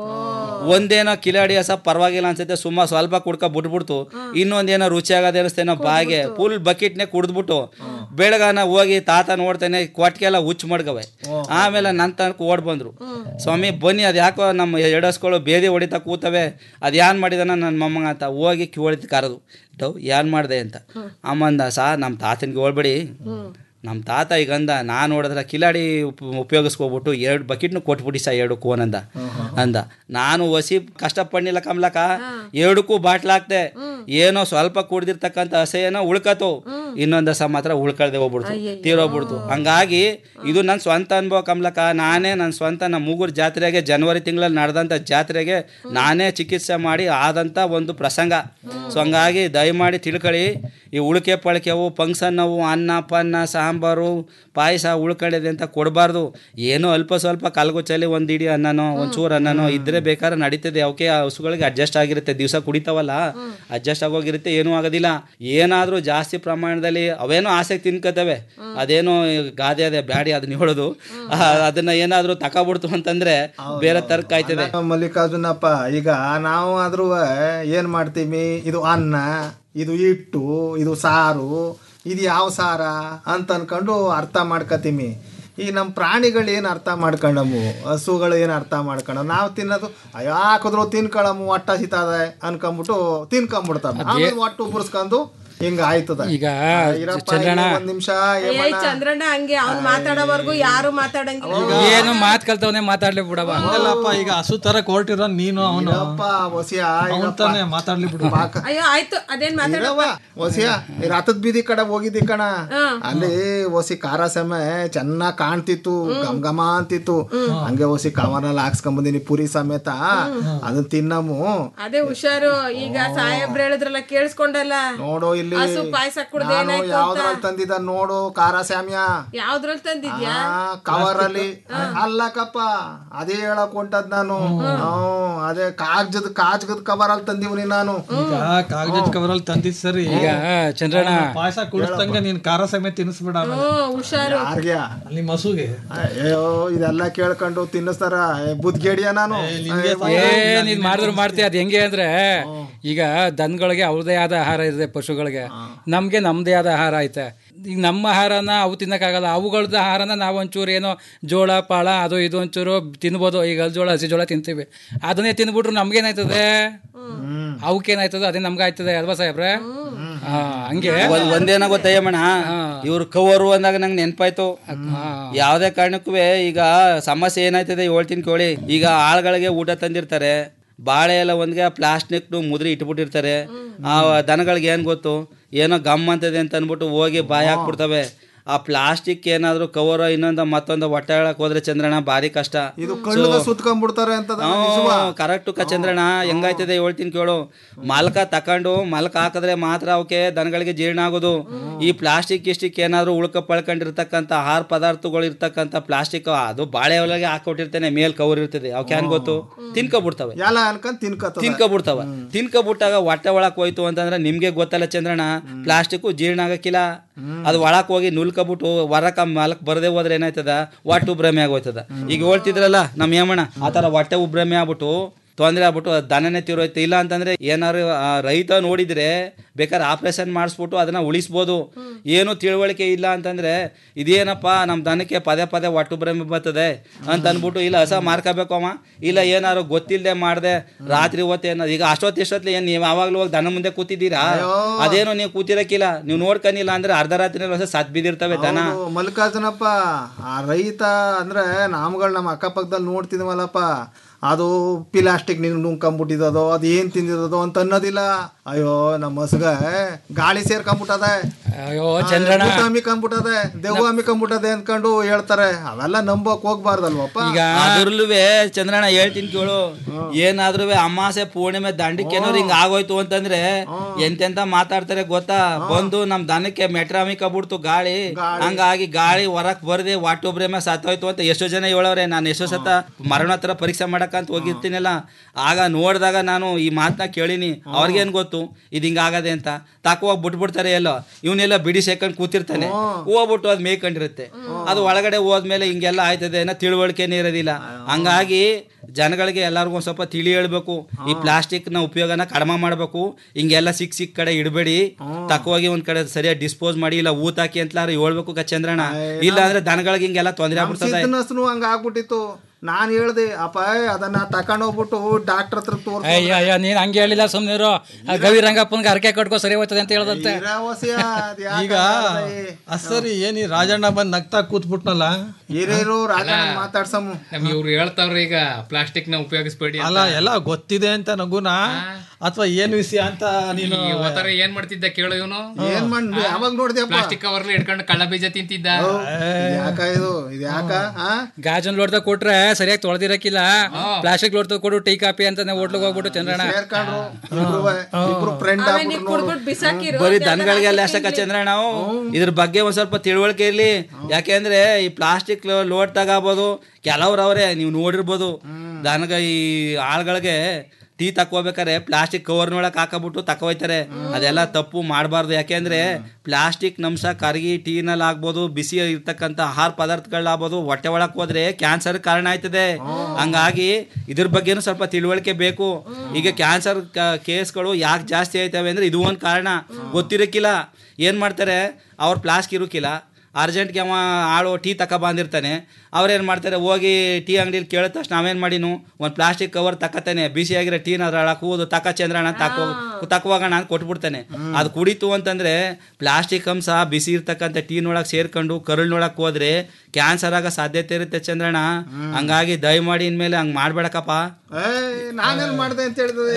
ಒಂದೇನೋ ಕಿಲಾಡಿ ಹಸ ಪರವಾಗಿಲ್ಲ ಅನ್ಸುತ್ತೆ ಸುಮ್ಮ ಸ್ವಲ್ಪ ಕುಡ್ಕ ಬಿಟ್ಬಿಡ್ತು ಇನ್ನೊಂದೇನೋ ರುಚಿ ಆಗೋದೇ ಅನಿಸ್ತೇನೋ ಬಾಯಿಗೆ ಫುಲ್ ಬಕೆಟ್ನೆ ಕುಡ್ದ್ಬಿಟ್ಟು ಬೆಳಗಾನ ಹೋಗಿ ತಾತ ನೋಡ್ತೇನೆ ಕೊಟ್ಟಿಗೆಲ್ಲ ಹುಚ್ಚು ಮಡ್ಗವೆ ಆಮೇಲೆ ನನ್ನ ತನಕ ಓಡ್ ಬಂದ್ರು ಸ್ವಾಮಿ ಬನ್ನಿ ಅದು ಯಾಕೋ ನಮ್ಮ ಎಡಸ್ಗಳು ಬೇದಿ ಹೊಡಿತಾ ಕೂತವೆ ಅದು ಏನ್ ಮಾಡಿದಾನ ನನ್ನ ಮೊಮ್ಮಗ ಅಂತ ಹೋಗಿ ಕಿವಳಿದ್ ಕರೆದು ಡವ್ ಏನ್ ಮಾಡ್ದೆ ಅಂತ ಅಮ್ಮಂದ ಸಾ ನಮ್ಮ ತಾತನಿಗೆ ಹೋಗ್ಬೇಡಿ ನಮ್ಮ ತಾತ ಈಗ ಅಂದ ನಾ ನೋಡಿದ್ರೆ ಕಿಲಾಡಿ ಉಪ್ ಉಪಯೋಗಿಸ್ಕೊಬಿಟ್ಟು ಎರಡು ಬಕೆಟ್ನು ಕೊಟ್ಬಿಡಿ ಸಾ ಎರಡು ಕೋನಂದ ಅಂದ ನಾನು ಹೊಸಿ ಕಷ್ಟಪಡ್ನಿಲ್ಲ ಕಮ್ಲಕ ಎರಡಕ್ಕೂ ಬಾಟ್ಲ್ ಹಾಕ್ದೆ ಏನೋ ಸ್ವಲ್ಪ ಕುಡ್ದಿರ್ತಕ್ಕಂಥ ಹಸೆ ಏನೋ ಉಳ್ಕತು ಇನ್ನೊಂದ್ ಹಸ ಮಾತ್ರ ಉಳ್ಕಳ್ದೆ ಹೋಗ್ಬಿಡ್ತು ತೀರೋಗ್ಬಿಡ್ತು ಹಂಗಾಗಿ ಇದು ನನ್ನ ಸ್ವಂತ ಅನುಭವ ಕಮ್ಲಕ ನಾನೇ ನನ್ನ ಸ್ವಂತ ನಮ್ಮ ಮೂಗೂರು ಜಾತ್ರೆಗೆ ಜನವರಿ ತಿಂಗಳಲ್ಲಿ ನಡೆದಂಥ ಜಾತ್ರೆಗೆ ನಾನೇ ಚಿಕಿತ್ಸೆ ಮಾಡಿ ಆದಂಥ ಒಂದು ಪ್ರಸಂಗ ಸೊ ಹಂಗಾಗಿ ದಯಮಾಡಿ ತಿಳ್ಕೊಳ್ಳಿ ಈ ಉಳಿಕೆ ಪಳಿಕೆವು ಫಂಕ್ಷನ್ನವು ಅನ್ನ ಪನ್ನ ಸಾಂಬಾರು ಪಾಯಸ ಉಳ್ಕೊಂಡಿದೆ ಅಂತ ಕೊಡಬಾರ್ದು ಏನೋ ಅಲ್ಪ ಸ್ವಲ್ಪ ಕಲ್ಗುಚ್ಚಲ್ಲಿ ಒಂದು ಇಡೀ ಅನ್ನನೋ ಒಂಚೂರು ಅನ್ನ ನಾನು ಇದ್ರೆ ಬೇಕಾದ್ರೆ ನಡೀತದೆ ಅವಕ್ಕೆ ಆ ಹಸುಗಳಿಗೆ ಅಡ್ಜಸ್ಟ್ ಆಗಿರುತ್ತೆ ದಿವಸ ಕುಡಿತಾವಲ್ಲ ಅಡ್ಜಸ್ಟ್ ಆಗೋಗಿರುತ್ತೆ ಏನೂ ಆಗೋದಿಲ್ಲ ಏನಾದ್ರೂ ಜಾಸ್ತಿ ಪ್ರಮಾಣದಲ್ಲಿ ಅವೇನೋ ಆಸೆ ತಿನ್ಕೋತವೆ ಅದೇನೋ ಗಾದೆ ಅದೇ ಬ್ಯಾಡಿ ಅದನ್ನ ಹೇಳೋದು ಆ, ಅದನ್ನ ಏನಾದ್ರೂ ತಕೊಬಿಡ್ತು ಅಂತಂದ್ರೆ ಬೇರೆ ತರ್ಕ ಆಯ್ತದೆ ಮಲ್ಲಿಕಾರ್ಜುನಪ್ಪ ಈಗ ನಾವು ಆದ್ರೂ ಏನ್ ಮಾಡ್ತೀವಿ ಇದು ಅನ್ನ ಇದು ಹಿಟ್ಟು ಇದು ಸಾರು ಇದು ಯಾವ ಸಾರ ಅಂತ ಅನ್ಕೊಂಡು ಅರ್ಥ ಮಾಡ್ಕತೀವಿ ಈಗ ನಮ್ಮ ಪ್ರಾಣಿಗಳು ಏನು ಅರ್ಥ ಮಾಡ್ಕೊಂಡವು ಹಸುಗಳು ಏನು ಅರ್ಥ ಮಾಡ್ಕೊಂಡ ನಾವು ತಿನ್ನೋದು ಅಯ್ಯೋ ಹಾಕಿದ್ರು ತಿನ್ಕೊಳಮು ಹೊಟ್ಟ ಸಿತಾದೆ ಅನ್ಕೊಂಬಿಟ್ಟು ತಿನ್ಕೊಂಬಿಡ್ತಾವೆ ಆಮೇಲೆ ಹೊಟ್ಟು ಉಬ್ಬರ್ಸ್ಕೊಂಡು ಹಿಂಗ ಆಯ್ತದ ಈಗ ಇರಪ್ಪ, ಚಂದ್ರಣ್ಣ ಇನ್ನೂ ಒಂದ್ ನಿಮಿಷ ಏ ಚಂದ್ರಣ್ಣ ಹಂಗೆ ಅವ್ನ್ ಮಾತಾಡೋವರ್ಗು ಯಾರು ಮಾತಾಡಂಗಿಲ್ಲ ಏನು ಮಾತ್ ಕಲ್ತವನೇ ಮಾತಾಡ್ಲಿ ಬಿಡವ ಹಂಗಲ್ಲಪ್ಪ ಈಗ ಹಸು ತರ ಕೊಟ್ಟಿರೋ ನೀನು ಅವನು ಹೊಸಿಯ ಅವನ್ ತಾನೇ ಮಾತಾಡ್ಲಿ ಬಿಡು ಅಯ್ಯೋ ಆಯ್ತು ಅದೇನ್ ಮಾತಾಡವ ಇರವ್ವ, ಹೊಸಿಯ ಈ ರಥದ ಬೀದಿ ಕಡೆ ಹೋಗಿದ್ದಿ ಕಣ ಅಲ್ಲಿ ಹೊಸಿ ಖಾರ ಸೆಮೆ ಚೆನ್ನಾಗ್ ಕಾಣ್ತಿತ್ತು ಗಮ್ ಘಮ ಅಂತಿತ್ತು ಹಂಗೆ ಹೊಸಿ ಕವನಲ್ಲಿ ಹಾಕ್ಸ್ಕೊಂಬಂದಿನಿ ಪುರಿ ಸಮೇತ ಅದನ್ನ ತಿನ್ನಮು ಅದೇ ಹುಷಾರು ಈಗ ಸಾಹೇಬ್ರು ಹೇಳಿದ್ರಲ್ಲ ಕೇಳಿಸ್ಕೊಂಡಲ್ಲ ನೋಡು ಇಲ್ಲಿ ಹಸು ಪಾಯಸ ಕುಡ್ದು ನಾನು ಏನಾಯ್ತು ಅಂತ ಯಾವ್ದ್ರಲ್ಲಿ ತಂದಿದ್ದ ನೋಡು ಖಾರ ಸ್ಯಾಮ್ಯ ಯಾವ್ದ್ರಲ್ಲಿ ತಂದಿದ್ಯಾ ಕವರ್ ಅಲ್ಲಿ ಅಲ್ಲಕಪ್ಪ ಅದೇ ಹೇಳಕ್ ಹೊಂಟದ್ ನಾನು ಹ್ಮ್, ಅದೇ ಕಾಗಜದ ಕಾಗಜದ ಕವರ್ ಅಲ್ಲಿ ತಂದಿವ್ನಿ ನಾನು ಈಗ ಕಾಗದ ಕವರಲ್ಲಿ ತಂದಿದ್ ಸರಿ ಈಗ ಚಂದ್ರಣ್ಣ ಪಾಯಸ ಕುಡಿಸ್ದಂಗೆ ನೀನ್ ಖಾರ ಸಮೇತ ತಿನ್ನಿಸ್ಬಿಡ ಆಮೇಲೆ. ಹ್ಮ್ ಹುಷಾರು ಯಾರ್ಗ್ಯ ನಿಮ್ಮ ಹಸುಗೆ ಅಯ್ಯೋ ಇದೆಲ್ಲ ಕೇಳ್ಕೊಂಡು ತಿನ್ನಿಸ್ತಾರ ಬುದ್ಗೇಡಿಯ ನಾನು ಏ ನೀನ್ ಮಾಡಿದ್ರು ಮಾಡ್ತೀಯ ಅದ್ ಹೆಂಗೆ ಅಂದ್ರೆ ಈಗ ದನಗಳಿಗೆ ಅವ್ರದೇ ಆದ ಆಹಾರ ಇದೆ ಪಶುಗಳಿಗೆ ನಮ್ಗೆ ನಮ್ದೇ ಆದ ಆಹಾರ ಐತೆ ಈಗ ನಮ್ಮ ಆಹಾರನ ಅವು ತಿನ್ನಕ್ಕಾಗಲ್ಲ ಅವುಗಳದ್ದು ಆಹಾರನ ನಾವು ಒಂಚೂರು ಏನೋ ಜೋಳ ಪಾಳ ಅದು ಇದು ಒಂಚೂರು ತಿನ್ಬೋದು ಈಗ ಹಲ್ ಜೋಳ ಹಸಿ ಜೋಳ ತಿಂತೀವಿ ಅದನ್ನೇ ತಿಂದ್ಬಿಟ್ರು ನಮ್ಗೇನಾಯ್ತದೆ ಅವಕ್ಕೇನಾಯ್ತದೆ ಅದೇ ನಮ್ಗೆ ಆಯ್ತದೆ ಅಲ್ವಾ ಸಾಹೇಬ್ರೆ ಹಾ ಹಂಗೆ ಒಂದ್- ಒಂದೇನ ಗೊತ್ತಯ್ಯಮ್ಮಣ ಇವ್ರು ಕವರು ಅಂದಾಗ ನಂಗೆ ನೆನಪಾಯ್ತು ಯಾವ್ದೇ ಕಾರಣಕ್ಕೂ ಈಗ ಸಮಸ್ಯೆ ಏನಾಯ್ತದೆ ಹೇಳ್ತೀನಿ ಕೇಳಿ ಈಗ ಆಳ್ಗಳಿಗೆ ಊಟ ತಂದಿರ್ತಾರೆ ಬಾಳೆ ಎಲ್ಲ ಒಂದ್ಗೆ ಪ್ಲಾಸ್ಟಿಕ್ ಮುದ್ರಿ ಇಟ್ಬಿಟ್ಟಿರ್ತಾರೆ ಆ ದನಗಳಿಗೆ ಏನ್ ಗೊತ್ತು ಏನೋ ಗಮ್ ಅಂತದೆ ಅಂತ ಅನ್ಬಿಟ್ಟು ಹೋಗಿ ಬಾಯಿ ಹಾಕ್ಬಿಡ್ತವೆ ಆ ಪ್ಲಾಸ್ಟಿಕ್ ಏನಾದ್ರು ಕವರ್ ಇನ್ನೊಂದ ಮತ್ತೊಂದು ಹೊಟ್ಟೆ ಹೇಳಕ್ ಹೋದ್ರೆ ಚಂದ್ರಣ್ಣ ಭಾರಿ ಕಷ್ಟ ಇದು ಕಳ್ಳಗ ಸುತ್ಕೊಂಡ್ಬಿಡ್ತಾರೆ ಅಂತ ಕರೆಕ್ಟ್ ಚಂದ್ರಣ್ಣ ಹೆಂಗಾಯ್ತದೆ ಹೇಳ್ತೀನಿ ಕೇಳು ಮಲ್ಕ ತಕೊಂಡು ಮಲ್ಕ ಹಾಕಿದ್ರೆ ಮಾತ್ರ ಅವಕ್ಕೆ ದನಗಳಿಗೆ ಜೀರ್ಣ ಆಗೋದು ಈ ಪ್ಲಾಸ್ಟಿಕ್ ಇಸ್ಟಿಕ್ ಏನಾದ್ರು ಉಳ್ಕ ಪಳ್ಕೊಂಡಿರ್ತಕ್ಕಂಥ ಆಹಾರ ಪದಾರ್ಥಗಳು ಇರ್ತಕ್ಕಂಥ ಪ್ಲಾಸ್ಟಿಕ್ ಅದು ಬಾಳೆ ಒಳಗೆ ಹಾಕೊಟ್ಟಿರ್ತೇನೆ ಮೇಲ್ ಕವರ್ ಇರ್ತದೆ ಅವಕ್ಕೆ ಏನ್ ಗೊತ್ತು ತಿನ್ಕೊಬಿಡ್ತವೆ ಎಲ್ಲ ಅನ್ಕೊಂಡ್ ತಿನ್ಕತ್ತ ತಿನ್ಕೊಬಿಡ್ತಾವ ತಿನ್ಕೊಬಿಟ್ಟಾಗ ಹೊಟ್ಟೆ ಒಳಕ್ ಹೋಯ್ತು ಅಂತಂದ್ರೆ ನಿಮ್ಗೆ ಗೊತ್ತಲ್ಲ ಚಂದ್ರಣ್ಣ ಪ್ಲಾಸ್ಟಿಕ್ ಜೀರ್ಣ ಆಗಕ್ಕಿಲ್ಲ ಅದು ಒಳಕ್ ಹೋಗಿ ನುಲ್ಕೊಬಿಟ್ಟು ಹೊರಕ ಮಲಕ್ ಬರದೇ ಹೋದ್ರೆ ಏನಾಯ್ತದ ಹೊಟ್ಟೆ ಉಬ್ರಮೆ ಆಗೋಯ್ತದ ಈಗ ಹೇಳ್ತಿದ್ರಲ್ಲ ನಮ್ ಯಮಣ ಆ ತರ ಹೊಟ್ಟೆ ಉಬ್ರಮೆ ಆಗ್ಬಿಟ್ಟು ತೊಂದರೆ ಆಗ್ಬಿಟ್ಟು ಅದ್ ದನನೇ ತೀರೋಯ್ತು ಇಲ್ಲ ಅಂತಂದ್ರೆ ಏನಾರು ಆ ರೈತ ನೋಡಿದ್ರೆ ಬೇಕಾದ್ರೆ ಆಪರೇಷನ್ ಮಾಡಿಸ್ಬಿಟ್ಟು ಅದನ್ನ ಉಳಿಸ್ಬೋದು ಏನು ತಿಳುವಳಿಕೆ ಇಲ್ಲ ಅಂತಂದ್ರೆ ಇದೇನಪ್ಪ ನಮ್ಮ ದನಕ್ಕೆ ಪದೇ ಪದೇ ಒಟ್ಟುಬ್ರಮೆ ಬರ್ತದೆ ಅಂತ ಅನ್ಬಿಟ್ಟು ಇಲ್ಲ ಹಸ ಮಾರ್ಕೋಬೇಕು ಅವ ಇಲ್ಲ ಏನಾರು ಗೊತ್ತಿಲ್ಲದೆ ಮಾಡ್ದೆ ರಾತ್ರಿ ಹೊತ್ತು ಏನೋ ಈಗ ಅಷ್ಟೊತ್ತು ಇಷ್ಟೊತ್ತಲ್ಲಿ ಏನು ನೀವು ಯಾವಾಗಲೂ ಹೋಗಿ ದನ ಮುಂದೆ ಕೂತಿದ್ದೀರಾ ಅದೇನು ನೀವು ಕೂತಿರಕ್ಕಿಲ್ಲ ನೀವು ನೋಡ್ಕನಿಲ್ಲ ಅಂದ್ರೆ ಅರ್ಧ ರಾತ್ರಿ ಹೊಸ ಸತ್ ಬಿದ್ದಿರ್ತವೆ ದನ ಹೌದು, ಮಲ್ಲಿಕಾರ್ಜುನಪ್ಪ ಆ ರೈತ ಅಂದ್ರೆ ನಾಮ್ಗಳು ನಮ್ಮ ಅಕ್ಕಪಕ್ಕದಲ್ಲಿ ನೋಡ್ತಿದ್ವಲ್ಲಪ್ಪ ಅದು ಪ್ಲಾಸ್ಟಿಕ್ ನಿಂಗೆ ನುಂಗ್ಕೊಂಬಿಟ್ಟಿದ್ದೋ ಅದು ಏನ್ ತಿಂದಿರೋದು ಅಂತ ಅನ್ನೋದಿಲ್ಲ ಅಯ್ಯೋ ನಮ್ಮ ಹಸ್ಗ ಗಾಳಿ ಸೇರ್ಕೊಂಬಿಟ್ಟದೆ ಅಯ್ಯೋ ಚಂದ್ರಣ್ಣ ಅಮ್ಮಿಕೊಂಬಿಟ್ಟದೆ ದೆವ್ವ ಅಮ್ಮಿಕೊಂಬಿಟ್ಟದೆ ಅನ್ಕೊಂಡು ಹೇಳ್ತಾರೆ ಅವೆಲ್ಲ ನಂಬೋಕ್ ಹೋಗ್ಬಾರ್ದಲ್ವಪ್ಪ ಅದ್ರಲ್ಲೂವೆ ಚಂದ್ರಣ್ಣ ಹೇಳ್ತೀನಿ ಕೇಳು ಏನಾದ್ರೂ ಅಮಾಸೆ ಪೂರ್ಣಿಮೆ ದಂಡಕ್ಕೇನೋ ಹಿಂಗ್ ಆಗೋಯ್ತು ಅಂತಂದ್ರೆ ಎಂತೆಂತ ಮಾತಾಡ್ತಾರೆ ಗೊತ್ತಾ ಬಂದು ನಮ್ ದನಕ್ಕೆ ಮೆಟ್ರಾಮಿ ಕಬಿಡ್ತು ಗಾಳಿ ಹಂಗಾಗಿ ಗಾಳಿ ಹೊರಕ್ ಬರ್ದೆ ವಾಟೊಬ್ರೆಮೆ ಸತ್ತೋಯ್ತು ಅಂತ ಎಷ್ಟೋ ಜನ ಹೇಳವ್ರೆ ನಾನು ಎಷ್ಟೋ ಸತ ಮರಣ ಹತ್ರ ಪರೀಕ್ಷೆ ಮಾಡಕ್ಕಂತ ಹೋಗಿರ್ತೀನಲ್ಲ ಆಗ ನೋಡಿದಾಗ ನಾನು ಈ ಮಾತನ್ನ ಕೇಳಿನಿ ಅವ್ರಿಗೇನ್ ಗೊತ್ತು ಇದು ಹಿಂಗ ಆಗದೆ ಅಂತ ತಾಕೋಗಿ ಬಿಟ್ಬಿಡ್ತಾರೆ ಎಲ್ಲೋ ಇವನೆಲ್ಲ ಬಿಡಿ ಸೇಕೊಂಡ್ ಕೂತಿರ್ತಾನೆ ಹೋಗ್ಬಿಟ್ಟು ಅದ್ ಮೇಯ್ಕೊಂಡಿರುತ್ತೆ ಅದು ಒಳಗಡೆ ಹೋದ್ಮೇಲೆ ಹಿಂಗೆಲ್ಲ ಆಯ್ತದೆ ಅನ್ನೋ ತಿಳುವಳಿಕೆನೇ ಇರೋದಿಲ್ಲ ಹಂಗಾಗಿ ಜನಗಳಿಗೆ ಎಲ್ಲರಿಗೂ ಒಂದ್ ಸ್ವಲ್ಪ ತಿಳಿ ಹೇಳ್ಬೇಕು ಈ ಪ್ಲಾಸ್ಟಿಕ್ ನ ಉಪಯೋಗನ ಕಡಿಮೆ ಮಾಡಬೇಕು ಹಿಂಗೆಲ್ಲ ಸಿಕ್ ಸಿಕ್ ಕಡೆ ಇಡಬೇಡಿ ತಕ್ಕವಾಗಿ ಒಂದ್ ಕಡೆ ಸರಿಯಾಗಿ ಡಿಸ್ಪೋಸ್ ಮಾಡಿ ಇಲ್ಲ ಊತಾಕಿ ಅಂತಲಾರ ಹೇಳ್ಬೇಕು ಕ ಚಂದ್ರಣ್ಣ ಇಲ್ಲ ಅಂದ್ರೆ ದನಗಳಿಗೆ ಹಿಂಗೆಲ್ಲ ತೊಂದರೆ ಆಗ್ಬಿಡ್ತದೆ ಸಿದ್ದನಸ್ನು ಹಂಗ ಆಗ್ಬಿಟ್ಟಿತ್ತು ನಾನ್ ಹೇಳ್ದೆ ಅಪ್ಪ ಅದನ್ನ ತಕೊಂಡೋಗ್ಬಿಟ್ಟು ಡಾಕ್ಟರ್ ಹತ್ರ ತೋರ್ಸ ಅಯ್ಯ ಅಯ್ಯ ನೀನ್ ಹಂಗೆ ಹೇಳಿಲ್ಲ ಸುಮ್ನಿರು ಆ ಗವಿ ರಂಗಪ್ಪನ್ಗೆ ಅರಕೆ ಕಟ್ಕೋ ಸರಿ ಹೋಯ್ತದೆ ಅಂತ ಹೇಳ್ದಂತೆ ಈಗ ಅಸರಿ ಏನಿ ರಾಜಣ್ಣ ಬಂದ್ ನಗ್ತಾ ಕೂತ್ಬಿಟ್ನಲ್ಲ ಹಿರಿಯರು ರಾಜಣ್ಣ ಮಾತಾಡ್ಸಮು ನಮ್ಗೆ ಇವ್ರು ಹೇಳ್ತಾವ್ರೆ ಈಗ ಪ್ಲಾಸ್ಟಿಕ್ ನ ಉಪಯೋಗಿಸ್ಬೇಡಿ ಅಲ್ಲ ಎಲ್ಲ ಗೊತ್ತಿದೆ ಅಂತ ನಗುನ ಅಥವಾ ಏನ್ ವಿಷಯ ಅಂತ ನೀನು ಇವತ್ತರ ಏನ್ ಮಾಡ್ತಿದ್ದ ಕೇಳು ಇವನು ಏನ್ ಮಾಡ್ ಯಾವಾಗ ನೋಡ್ದ್ಯಪ್ಪ ಪ್ಲಾಸ್ಟಿಕ್ ಕವರ್ನ ಇಟ್ಕೊಂಡು ಕಳ್ಳ ಬೀಜ ತಿಂತಿದ್ದ ಯಾಕ ಇದು ಇದು ಯಾಕ ಆ? ಗಾಜನ್ ಲೋಡ್ದಾಗ ಕೊಟ್ರೆ ಸರಿಯಾಗಿ ತೊಳೆದಿರಕ್ಕಿಲ್ಲ ಪ್ಲಾಸ್ಟಿಕ್ ಲೋಡ್ದಾಗ ಕೊಡು ಟೀ ಕಾಪಿ ಅಂತಾನೆ ಹೋಟ್ಲಿಗೆ ಹೋಗ್ಬಿಟ್ಟು ಚಂದ್ರಣ್ಣ ಸೇರ್ಕೊಂಡ್ರು ಇಬ್ರುವೆ, ಇಬ್ರು ಫ್ರೆಂಡ್ ಬರೀ ದನಗಳಿಗೆ ಅಲ್ಲ ಅಷ್ಟಕ್ಕ ಚಂದ್ರ ನಾವು ಇದ್ರ ಬಗ್ಗೆ ಒಂದ್ ಸ್ವಲ್ಪ ತಿಳುವಳಿಕೆ ಇರ್ಲಿ ಯಾಕೆಂದ್ರೆ ಈ ಪ್ಲಾಸ್ಟಿಕ್ ಲೋಡ್ ತಗೋಬೋದು ಕೆಲವ್ರು ಅವ್ರೆ ನೀವು ನೋಡಿರ್ಬೋದು ದನಗ ಈ ಆಳ್ಗಳಿಗೆ ಟೀ ತಕೋಬೇಕಾರೆ ಪ್ಲಾಸ್ಟಿಕ್ ಕವರ್ನೊಳಗೆ ಹಾಕಬಿಟ್ಟು ತಕೋಯ್ತಾರೆ ಅದೆಲ್ಲ ತಪ್ಪು ಮಾಡಬಾರ್ದು ಯಾಕೆಂದ್ರೆ ಪ್ಲಾಸ್ಟಿಕ್ ನಮ್ಸ ಕರಗಿ ಟೀನಲ್ಲಿ ಆಗ್ಬೋದು ಬಿಸಿ ಇರ್ತಕ್ಕಂಥ ಆಹಾರ ಪದಾರ್ಥಗಳಾಗ್ಬೋದು ಹೊಟ್ಟೆ ಒಳಗೆ ಹೋದ್ರೆ ಕ್ಯಾನ್ಸರ್ ಕಾರಣ ಆಯ್ತದೆ ಹಂಗಾಗಿ ಇದ್ರ ಬಗ್ಗೆನೂ ಸ್ವಲ್ಪ ತಿಳುವಳಿಕೆ ಬೇಕು ಈಗ ಕ್ಯಾನ್ಸರ್ ಕೇಸ್ಗಳು ಯಾಕೆ ಜಾಸ್ತಿ ಆಯ್ತವೆ ಅಂದ್ರೆ ಇದು ಒಂದು ಕಾರಣ ಗೊತ್ತಿರಕ್ಕಿಲ್ಲ ಏನು ಮಾಡ್ತಾರೆ ಅವ್ರು ಪ್ಲಾಸ್ಕ್ ಇರೋಕ್ಕಿಲ್ಲ ಅರ್ಜೆಂಟ್ಗೆ ಅವ ಆಳು ಟೀ ತಕ ಬಂದಿರ್ತಾನೆ ಅವ್ರೇನು ಮಾಡ್ತಾರೆ ಹೋಗಿ ಟೀ ಅಂಗಡಿಲಿ ಕೇಳಿದ ತಕ್ಷಣ ನಾವೇನು ಮಾಡಿನು ಒಂದು ಪ್ಲಾಸ್ಟಿಕ್ ಕವರ್ ತಕತಾನೆ ಬಿಸಿಯಾಗಿರೋ ಟೀನ ಅದ್ರೊಳಗೆ ಕೂದು ತಕ ಚಂದ್ರಣ್ಣ ತಕೋ ತಕೋಗೋಣ ಅಂತ ಕೊಟ್ಬಿಡ್ತಾನೆ ಅದು ಕುಡಿತು ಅಂತಂದ್ರೆ ಪ್ಲಾಸ್ಟಿಕ್ ಅಂಶ ಬಿಸಿ ಇರ್ತಕ್ಕಂಥ ಟೀನೊಳಗೆ ಸೇರ್ಕೊಂಡು ಕರುಳಿನೊಳಗೆ ಹೋದ್ರೆ ಕ್ಯಾನ್ಸರ್ ಆಗೋ ಸಾಧ್ಯತೆ ಇರುತ್ತೆ ಚಂದ್ರಣ್ಣ ಹಂಗಾಗಿ ದಯಮಾಡಿ ಇನ್ಮೇಲೆ ಹಂಗೆ ಮಾಡ್ಬೇಡಕಪ್ಪ ನಾನೇನ್ ಮಾಡ್ದೆ ಅಂತ ಹೇಳಿದ್ರೆ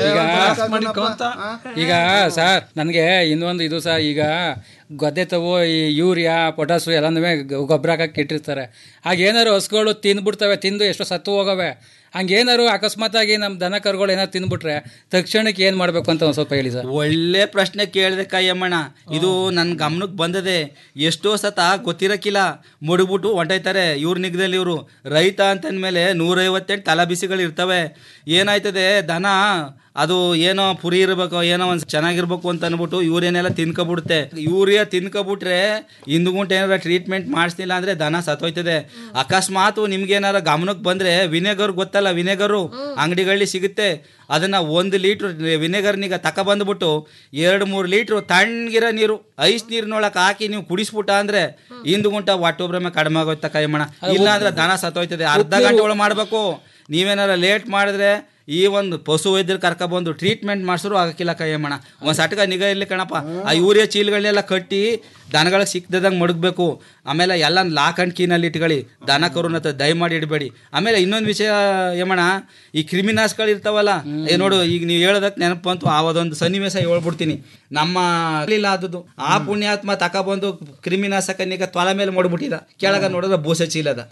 ಈಗ ಈಗ ಸರ್ ನನಗೆ ಇನ್ನೊಂದು ಇದು ಸರ್ ಈಗ ಗದ್ದೆ ತಗೋ ಈ ಯೂರಿಯಾ ಪೊಟಾಸು ಎಲ್ಲನೂ ಗೊಬ್ಬರ ಹಾಕಕ್ಕೆ ಇಟ್ಟಿರ್ತಾರೆ ಆಗ ಏನಾರು ಹಸುಗಳು ತಿಂದ್ಬಿಡ್ತವೆ ತಿಂದು ಎಷ್ಟೋ ಸತ್ತು ಹೋಗವೆ ಹಂಗೇನಾರು ಅಕಸ್ಮಾತಾಗಿ ನಮ್ಮ ದನ ಕರುಗಳು ಏನಾರು ತಿಂದ್ಬಿಟ್ರೆ ತಕ್ಷಣಕ್ಕೆ ಏನು ಮಾಡಬೇಕು ಅಂತ ಒಂದು ಸ್ವಲ್ಪ ಹೇಳಿ ಸರ್ ಒಳ್ಳೆ ಪ್ರಶ್ನೆ ಕೇಳಿದೆ ಕೈಯಮ್ಮಣ್ಣ ಇದು ನನ್ನ ಗಮನಕ್ಕೆ ಬಂದದೆ ಎಷ್ಟೋ ಸತ ಗೊತ್ತಿರಕ್ಕಿಲ್ಲ ಮುಡುಗ್ಬಿಟ್ಟು ಹೊಂಟೈತಾರೆ ಇವ್ರ ನಿಗದಲ್ಲಿ ಇವರು ರೈತ ಅಂತಂದ್ಮೇಲೆ ನೂರೈವತ್ತೆಂಟು ತಲಾ ಬಿಸಿಗಳು ಇರ್ತವೆ ಏನಾಯ್ತದೆ ದನ ಅದು ಏನೋ ಪುರಿ ಇರಬೇಕು ಏನೋ ಒಂದು ಚೆನ್ನಾಗಿರ್ಬೇಕು ಅಂತ ಅಂದ್ಬಿಟ್ಟು ಯೂರಿಯನೆಲ್ಲ ತಿನ್ಕೊಬಿಡುತ್ತೆ ಯೂರಿಯಾ ತಿನ್ಕೊಬಿಟ್ರೆ ಹಿಂದ್ಗುಂಟು ಏನಾರ ಟ್ರೀಟ್ಮೆಂಟ್ ಮಾಡಿಸ್ಲಿಲ್ಲ ಅಂದ್ರೆ ದನ ಸತ್ತೋಯ್ತದೆ ಅಕಸ್ಮಾತ್ ನಿಮ್ಗೇನಾರ ಗಮನಕ್ಕೆ ಬಂದ್ರೆ ವಿನೆಗರ್ ಗೊತ್ತಲ್ಲ ವಿನೆಗರು ಅಂಗಡಿಗಳಲ್ಲಿ ಸಿಗುತ್ತೆ ಅದನ್ನ ಒಂದು ಲೀಟ್ರ್ ವಿನೆಗರ್ನೀಗ ತಕ ಬಂದ್ಬಿಟ್ಟು ಎರಡು ಮೂರು ಲೀಟ್ರ್ ತಣ್ಣಗಿರೋ ನೀರು ಐಸ್ ನೀರಿನೊಳಗೆ ಹಾಕಿ ನೀವು ಕುಡಿಸ್ಬಿಟ್ಟ ಅಂದ್ರೆ ಹಿಂದ್ಗುಂಟ ಒಟ್ಟೊಬ್ರಮೆ ಕಡಿಮೆ ಆಗೋಯ್ತ ಕೈಮಣ ಇಲ್ಲ ಅಂದ್ರೆ ದನ ಸತ್ತೋಯ್ತದೆ ಅರ್ಧ ಗಂಟೆ ಒಳಗೆ ಮಾಡಬೇಕು ನೀವೇನಾರ ಲೇಟ್ ಮಾಡಿದ್ರೆ ಈ ಒಂದು ಪಶು ವೈದ್ಯರು ಕರ್ಕೊಬಂದು ಟ್ರೀಟ್ಮೆಂಟ್ ಮಾಡಿಸ್ರು ಆಗಕ್ಕಿಲ್ಲ ಕೈಯಮ್ಮಣ ಒಂದು ಸಟ್ಕ ನಿಗಾ ಇರ್ಲಿ ಕಣಪ್ಪ ಆ ಯೂರಿಯಾ ಚೀಲಗಳನ್ನೆಲ್ಲ ಕಟ್ಟಿ ದನಗಳಿಗೆ ಸಿಕ್ಕಿದಂಗೆ ಮಡಗಬೇಕು ಆಮೇಲೆ ಎಲ್ಲ ಲಾಕಂಡ್ ಕೀನಲ್ಲಿ ಇಟ್ಕೊಳ್ಳಿ ದನ ಕರುನ ಹತ್ರ ದಯಮಾಡಿ ಇಡಬೇಡಿ ಆಮೇಲೆ ಇನ್ನೊಂದು ವಿಷಯ ಯಮಣ ಈ ಕ್ರಿಮಿನಾಶಗಳು ಇರ್ತಾವಲ್ಲ ಏ ನೋಡು ಈಗ ನೀವು ಹೇಳೋದಕ್ಕೆ ನೆನಪು ಬಂತು ಆವದೊಂದು ಸನ್ನಿವೇಶ ಹೇಳ್ಬಿಡ್ತೀನಿ ನಮ್ಮ ಇಲ್ಲ ಆದದ್ದು ಆ ಪುಣ್ಯಾತ್ಮ ತಕೊಬಂದು ಕ್ರಿಮಿನಾಶಕನಿಗೆ ತೊಲ ಮೇಲೆ ಮಾಡ್ಬಿಟ್ಟಿದ ಕೆಳಗ ನೋಡಿದ್ರೆ ಬೂಸೆ ಚೀಲದ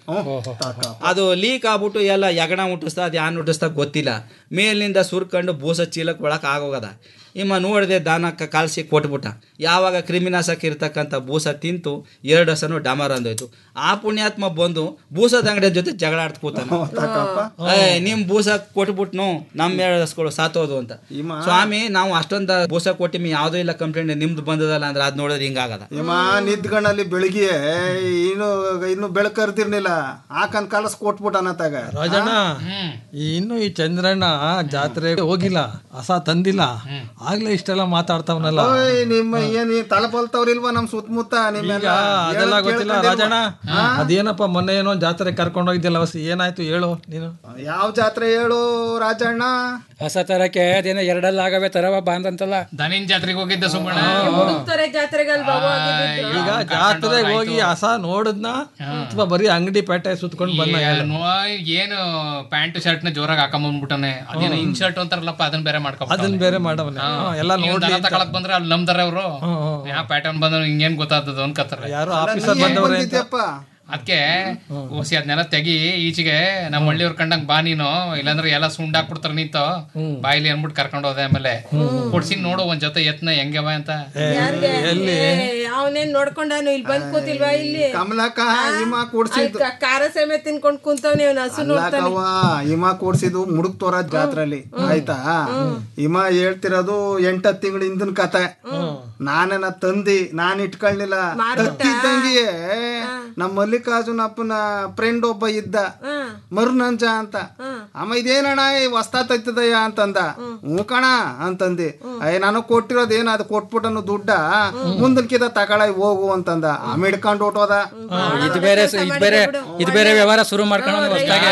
ಅದು ಲೀಕ್ ಆಗ್ಬಿಟ್ಟು ಎಲ್ಲ ಯಗಣ ಮುಟ್ಟಿಸ್ತಾ ಅದು ಯಾನ್ ಮುಟ್ಟಿಸ್ತಾ ಗೊತ್ತಿಲ್ಲ ಮೇಲಿನಿಂದ ಸುರ್ಕೊಂಡು ಬೂಸ ಚೀಲಕ್ಕೆ ಒಳಕ್ಕೆ ಆಗೋಗದ ಇಮ್ಮ ನೋಡಿದೆ ದಾನಕ್ಕೆ ಕಾಲ್ಸಿ ಕೊಟ್ಬಿಟ್ಟ ಯಾವಾಗ ಕ್ರಿಮಿನಾಶಕ ಇರ್ತಕ್ಕಂಥ ಬೂಸ ತಿಂತು ಎರಡು ಹಸನು ಡಮರ್ ಅಂದೋಯ್ತು ಆ ಪುಣ್ಯಾತ್ಮ ಬಂದು ಬೂಸದ ಅಂಗಡಿ ಜೊತೆ ಜಗಳ ಆಡ್ತ ಕೂತಾನ ಏ, ನಿಮ್ ಬೂಸ ಕೊಟ್ಬಿಟ್ನು ನಮ್ಮ ಎರಡು ಹಸ್ಗಳು ಸಾತೋದು ಅಂತ ಸ್ವಾಮಿ ನಾವು ಅಷ್ಟೊಂದ ಬೂಸ ಕೊಟ್ಟಿಮಿ ಯಾವ್ದೋ ಇಲ್ಲ ಕಂಪ್ಲೇಂಟ್ ನಿಮ್ದು ಬಂದದಲ್ಲ ಅಂದ್ರೆ ಅದ್ ನೋಡಿದ್ರೆ ಹಿಂಗಾಗದ ಇಮ್ಮ ನಿದ್ಗಣ್ಣಲ್ಲಿ ಬೆಳಗ್ಗೆ ಇನ್ನು ಇನ್ನು ಬೆಳಕರ್ತಿರ್ನಿಲ್ಲ ಹಾಕನ್ ಕಲಸ್ ಕೊಟ್ಬಿಟ್ಟನತ್ತಾಗ ರಾಜಣ್ಣ ಈ ಇನ್ನು ಈ ಚಂದ್ರಣ್ಣ ಜಾತ್ರೆ ಹೋಗಿಲ್ಲ ಹಸ ತಂದಿಲ್ಲ ಆಗ್ಲೇ ಇಷ್ಟೆಲ್ಲ ಮಾತಾಡ್ತಾವನಲ್ಲ ಓಯ್ ನಿಮ್ಮ ಏನ್ ಈ ತಲಪಲ್ತವ್ರಿಲ್ವಾ ನಮ್ ಸುತ್ತಮುತ್ತ ಈಗ ನಿಮ್ಮೆಲ್ಲ ಅದೆಲ್ಲ ಹೇಳೋದ್ ಗೊತ್ತಿಲ್ಲ ಕೇಳ್ಕೊಂಡಿಲ್ವಾ? ರಾಜಣ್ಣ ಹಾ? ಅದೇನಪ್ಪ ಮೊನ್ನೆ ಏನೋ ಜಾತ್ರೆ ಕರ್ಕೊಂಡು ಹೋಗಿದ್ದಿಲ್ಲ ಹೊಸ ಏನಾಯ್ತು ಹೇಳು ನೀನು ಯಾವ ಜಾತ್ರೆ ಹೇಳು ರಾಜಣ್ಣ ಹೊಸ ತರಕ್ಕೆ ಅದೇನೋ ಎರಡಲ್ಲ ಆಗವೆ ತರವ ಬಾಂದಂತಲ್ಲ ದನಿನ್ ಜಾತ್ರೆಗೆ ಹೋಗಿದ್ದ ಸುಮ್ಮಣ ಹುಡುಕ್ತಾರೆ ಜಾತ್ರೆಗಲ್ವಾ ಹೋಗಿದ್ದು? ಈಗ ಜಾತ್ರೆಗೆ ಹೋಗಿ ಹಸ ನೋಡಿದ್ನ ಅಥವಾ ಬರೀ ಅಂಗಡಿ ಪೇಟೆ ಸುತ್ಕೊಂಡು ಬಂದ ಏನೋ ಏನು ಪ್ಯಾಂಟ್ ಶರ್ಟ್ ನ ಜೋರಾಗಿ ಹಾಕೊಂಬಂದ್ಬಿಟ್ಟಾನೆ ಅದೇನೋ ಇನ್ ಶರ್ಟ್ ಅಂತಾರಲ್ಲಪ್ಪ ಅದನ್ನ ಬೇರೆ ಮಾಡ್ಕೊ ಅದನ್ನ ಬೇರೆ ಮಾಡವನೆ ಎಲ್ಲ ನೋಡ್ಲಿ ಅಂತ. ತಗೊಳಕ್ ಬಂದ್ರೆ ಅಲ್ಲಿ ನಮ್ದಾರೆ ಅವರು ಯಾವ ಪ್ಯಾಟರ್ನ್ ಬಂದ್ರೆ ಹಿಂಗೇನ್ ಗೊತ್ತಾಗ್ತದ ಅನ್ಕತ್ತಾರೆ ಯಾರೋ ಆಫೀಸರ್ ಬಂದವ್ರೆ ಅಂತ ಅದಕ್ಕೆ ಓಸಿ ಅದನ್ನೆಲ್ಲ ತೆಗಿ ಈಚೆಗೆ ನಮ್ಮ ಹಳ್ಳಿಯವ್ರ ಕಂಡಂಗ್ ಬಾ ನೀನು ಇಲ್ಲಾಂದ್ರೆ ಎಲ್ಲ ಸುಂಡ್ ಹಾಕ್ಬಿಡ್ತಾರ ನಿಂತು ಬಾಯಿಲಿ ಅನ್ಬಿಟ್ಟು ಕರ್ಕೊಂಡು ಹೋದೆ ಆಮೇಲೆ ಕೊಡ್ಸಿ ನೋಡು ಒಂದ್ ಜೊತೆ ಎತ್ನ ಹೆಂಗವ ಅಂತ ಯಾರ್ಗೆ? ಏ, ಅವನೇನ್ ನೋಡ್ಕೊಂಡಾನು ಇಲ್ಲಿ ಬಂದ್ ಕೂತಿಲ್ವಾ ಇಲ್ಲಿ ಕಮಲಕ್ಕ ಹಿಮ ಕೂಡ್ಸಿದ್ದು ಆಯ್ತ್ ಖಾರ ಸೇಮೆ ತಿನ್ಕೊಂಡ್ ಕುಂತವ್ನಿ ಅವ್ನ ಹಸು ನೋಡ್ತಾನೆ ಅಲ್ಲಕವ್ವ ಹಿಮ ಕೂಡ್ಸಿದ್ದು ಮುಡುಕ್ತೋರ ಜಾತ್ರೆಲಿ ಆಯ್ತಾ ಹಿಮ ಹೇಳ್ತಿರೋದು ಎಂಟತ್ತು ತಿಂಗಳ ಹಿಂದಿನ ಕತೆ ನಾನೇನ ತಂದಿ ನಾನ್ ಇಟ್ಕೊಳ್ಳಿಲ್ಲ ತತ್ತಿದ್ದಂಗೆ ನಮ್ಮ ಮಲ್ಲಿಕಾರ್ಜುನಪ್ಪನ ಫ್ರೆಂಡ್ ಒಬ್ಬ ಇದ್ದ ಮರುನಂಜ ಅಂತ ಅಮ್ಮ ಇದೇನಣ್ಣ ಹೊಸ್ತಾ ತೈತದಯ್ಯ ಅಂತಂದ ಹ್ಞೂ ಕಣ ಅಂತಂದಿ ಅಯ್ಯ ನನಗ್ ಕೊಟ್ಟಿರೋದು ಏನ ಅದು ಕೊಟ್ಬಿಟ್ಟನು ದುಡ್ಡ ಮುಂದಕ್ಕಿದ ತಗೊಳ ಹೋಗು ಅಂತಂದ ಆಮೇಲೆ ಹಿಡ್ಕೊಂಡು ಹೊಟ್ಟೋದ ಇದು ಬೇರೆ ಇದು ಬೇರೆ ಇದು ಬೇರೆ ವ್ಯವಹಾರ ಶುರು ಮಾಡ್ಕೊಂಡು ಹೊಸ್ದಾಗೆ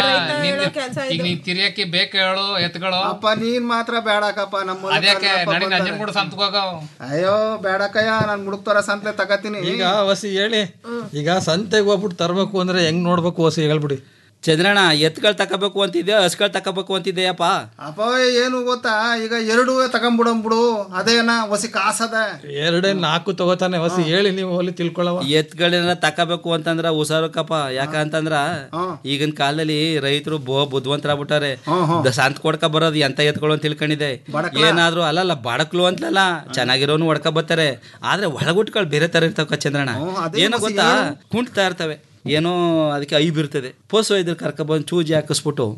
ಈಗ ನೀನ್ ತಿರಿಯಕ್ಕೆ ಬೇಕು ಹೇಳು ಎತ್ಗಳು ಅಪ್ಪ ನೀನ್ ಮಾತ್ರ ಬೇಡಕಪ್ಪ ನಮ್ಮ ಅದ್ಯಾಕೆ ಮಲ್ಲಿಕಾರ್ಜುನಪ್ಪ ನಡಿ ಬಂದಾನೆ. ನಂಜನ್ ಕೂಡ ಸಂತಕ್ ಹೋಗವ್ ಅಯ್ಯೋ ಬೇಡಕಯ್ಯ ನಾನ್ ಮುಡುಕ್ತಾರ ಸಂತೆ ತಗತೀನಿ ಈಗ ವಸಿ ಹೇಳಿ ಈಗ ಸಂತೆಗೆ ಹೋಗ್ಬಿಟ್ಟು ತರ್ಬೇಕು ಅಂದ್ರೆ ಹೆಂಗ್ ನೋಡ್ಬೇಕು ವಸಿ ಹೇಳ್ಬಿಡಿ ಚಂದ್ರಣ್ಣ ಎತ್ಗಳು ತಕೋಬೇಕು ಅಂತಿದ್ದೆ ಹಸ್ಗಳು ತಕೋಬೇಕು ಅಂತಿದ್ದೆಯಪ್ಪ ಅಪ್ಪ ಏನು ಗೊತ್ತಾ ಈಗ ಎರಡು ತಗೊಂಬಿಡಂಬಿಡು ಅದೇನ ಹೊಸಿ ಕಾಸದ ಎರಡೇ ನಾಲ್ಕು ತಗೋತಾನೆ ವಸಿ ಹೇಳಿ ನೀವು ಅಲ್ಲಿ ತಿಳ್ಕೊಳ್ಳವ ಎತ್ಗಳನ್ನ ತಕೋಬೇಕು ಅಂತಂದ್ರ ಹುಷಾರಕ್ಕಪ್ಪ ಯಾಕಂತಂದ್ರ ಈಗಿನ ಕಾಲದಲ್ಲಿ ರೈತರು ಬೋ ಬುದ್ಧಿವಂತರಾಗ್ಬಿಟ್ಟಾರೆ ಸಂತ ಕೊಡ್ಕ ಬರೋದು ಎಂತ ಎತ್ಗಳು ಅಂತ ತಿಳ್ಕೊಂಡಿದೆ ಏನಾದ್ರು ಅಲ್ಲಲ್ಲ ಬಡಕ್ಲು ಅಂತಲ್ಲ ಚೆನ್ನಾಗಿರೋನು ಹೊಡ್ಕ ಬರ್ತಾರೆ ಆದ್ರೆ ಒಳಗುಟ್ಗಳು ಬೇರೆ ತರ ಇರ್ತಾವ ಚಂದ್ರಣ್ಣ ಏನೋ ಗೊತ್ತಾ ಕುಂಟ್ತಾ ಇರ್ತವೆ ಏನೋ ಅದಕ್ಕೆ ಐಬ್ ಇರ್ತದೆ ಪೋಸು ಇದ್ರ ಕರ್ಕ ಬಂದು ಚೂಜಿ ಹಾಕಿಸ್ಬಿಟ್ಟು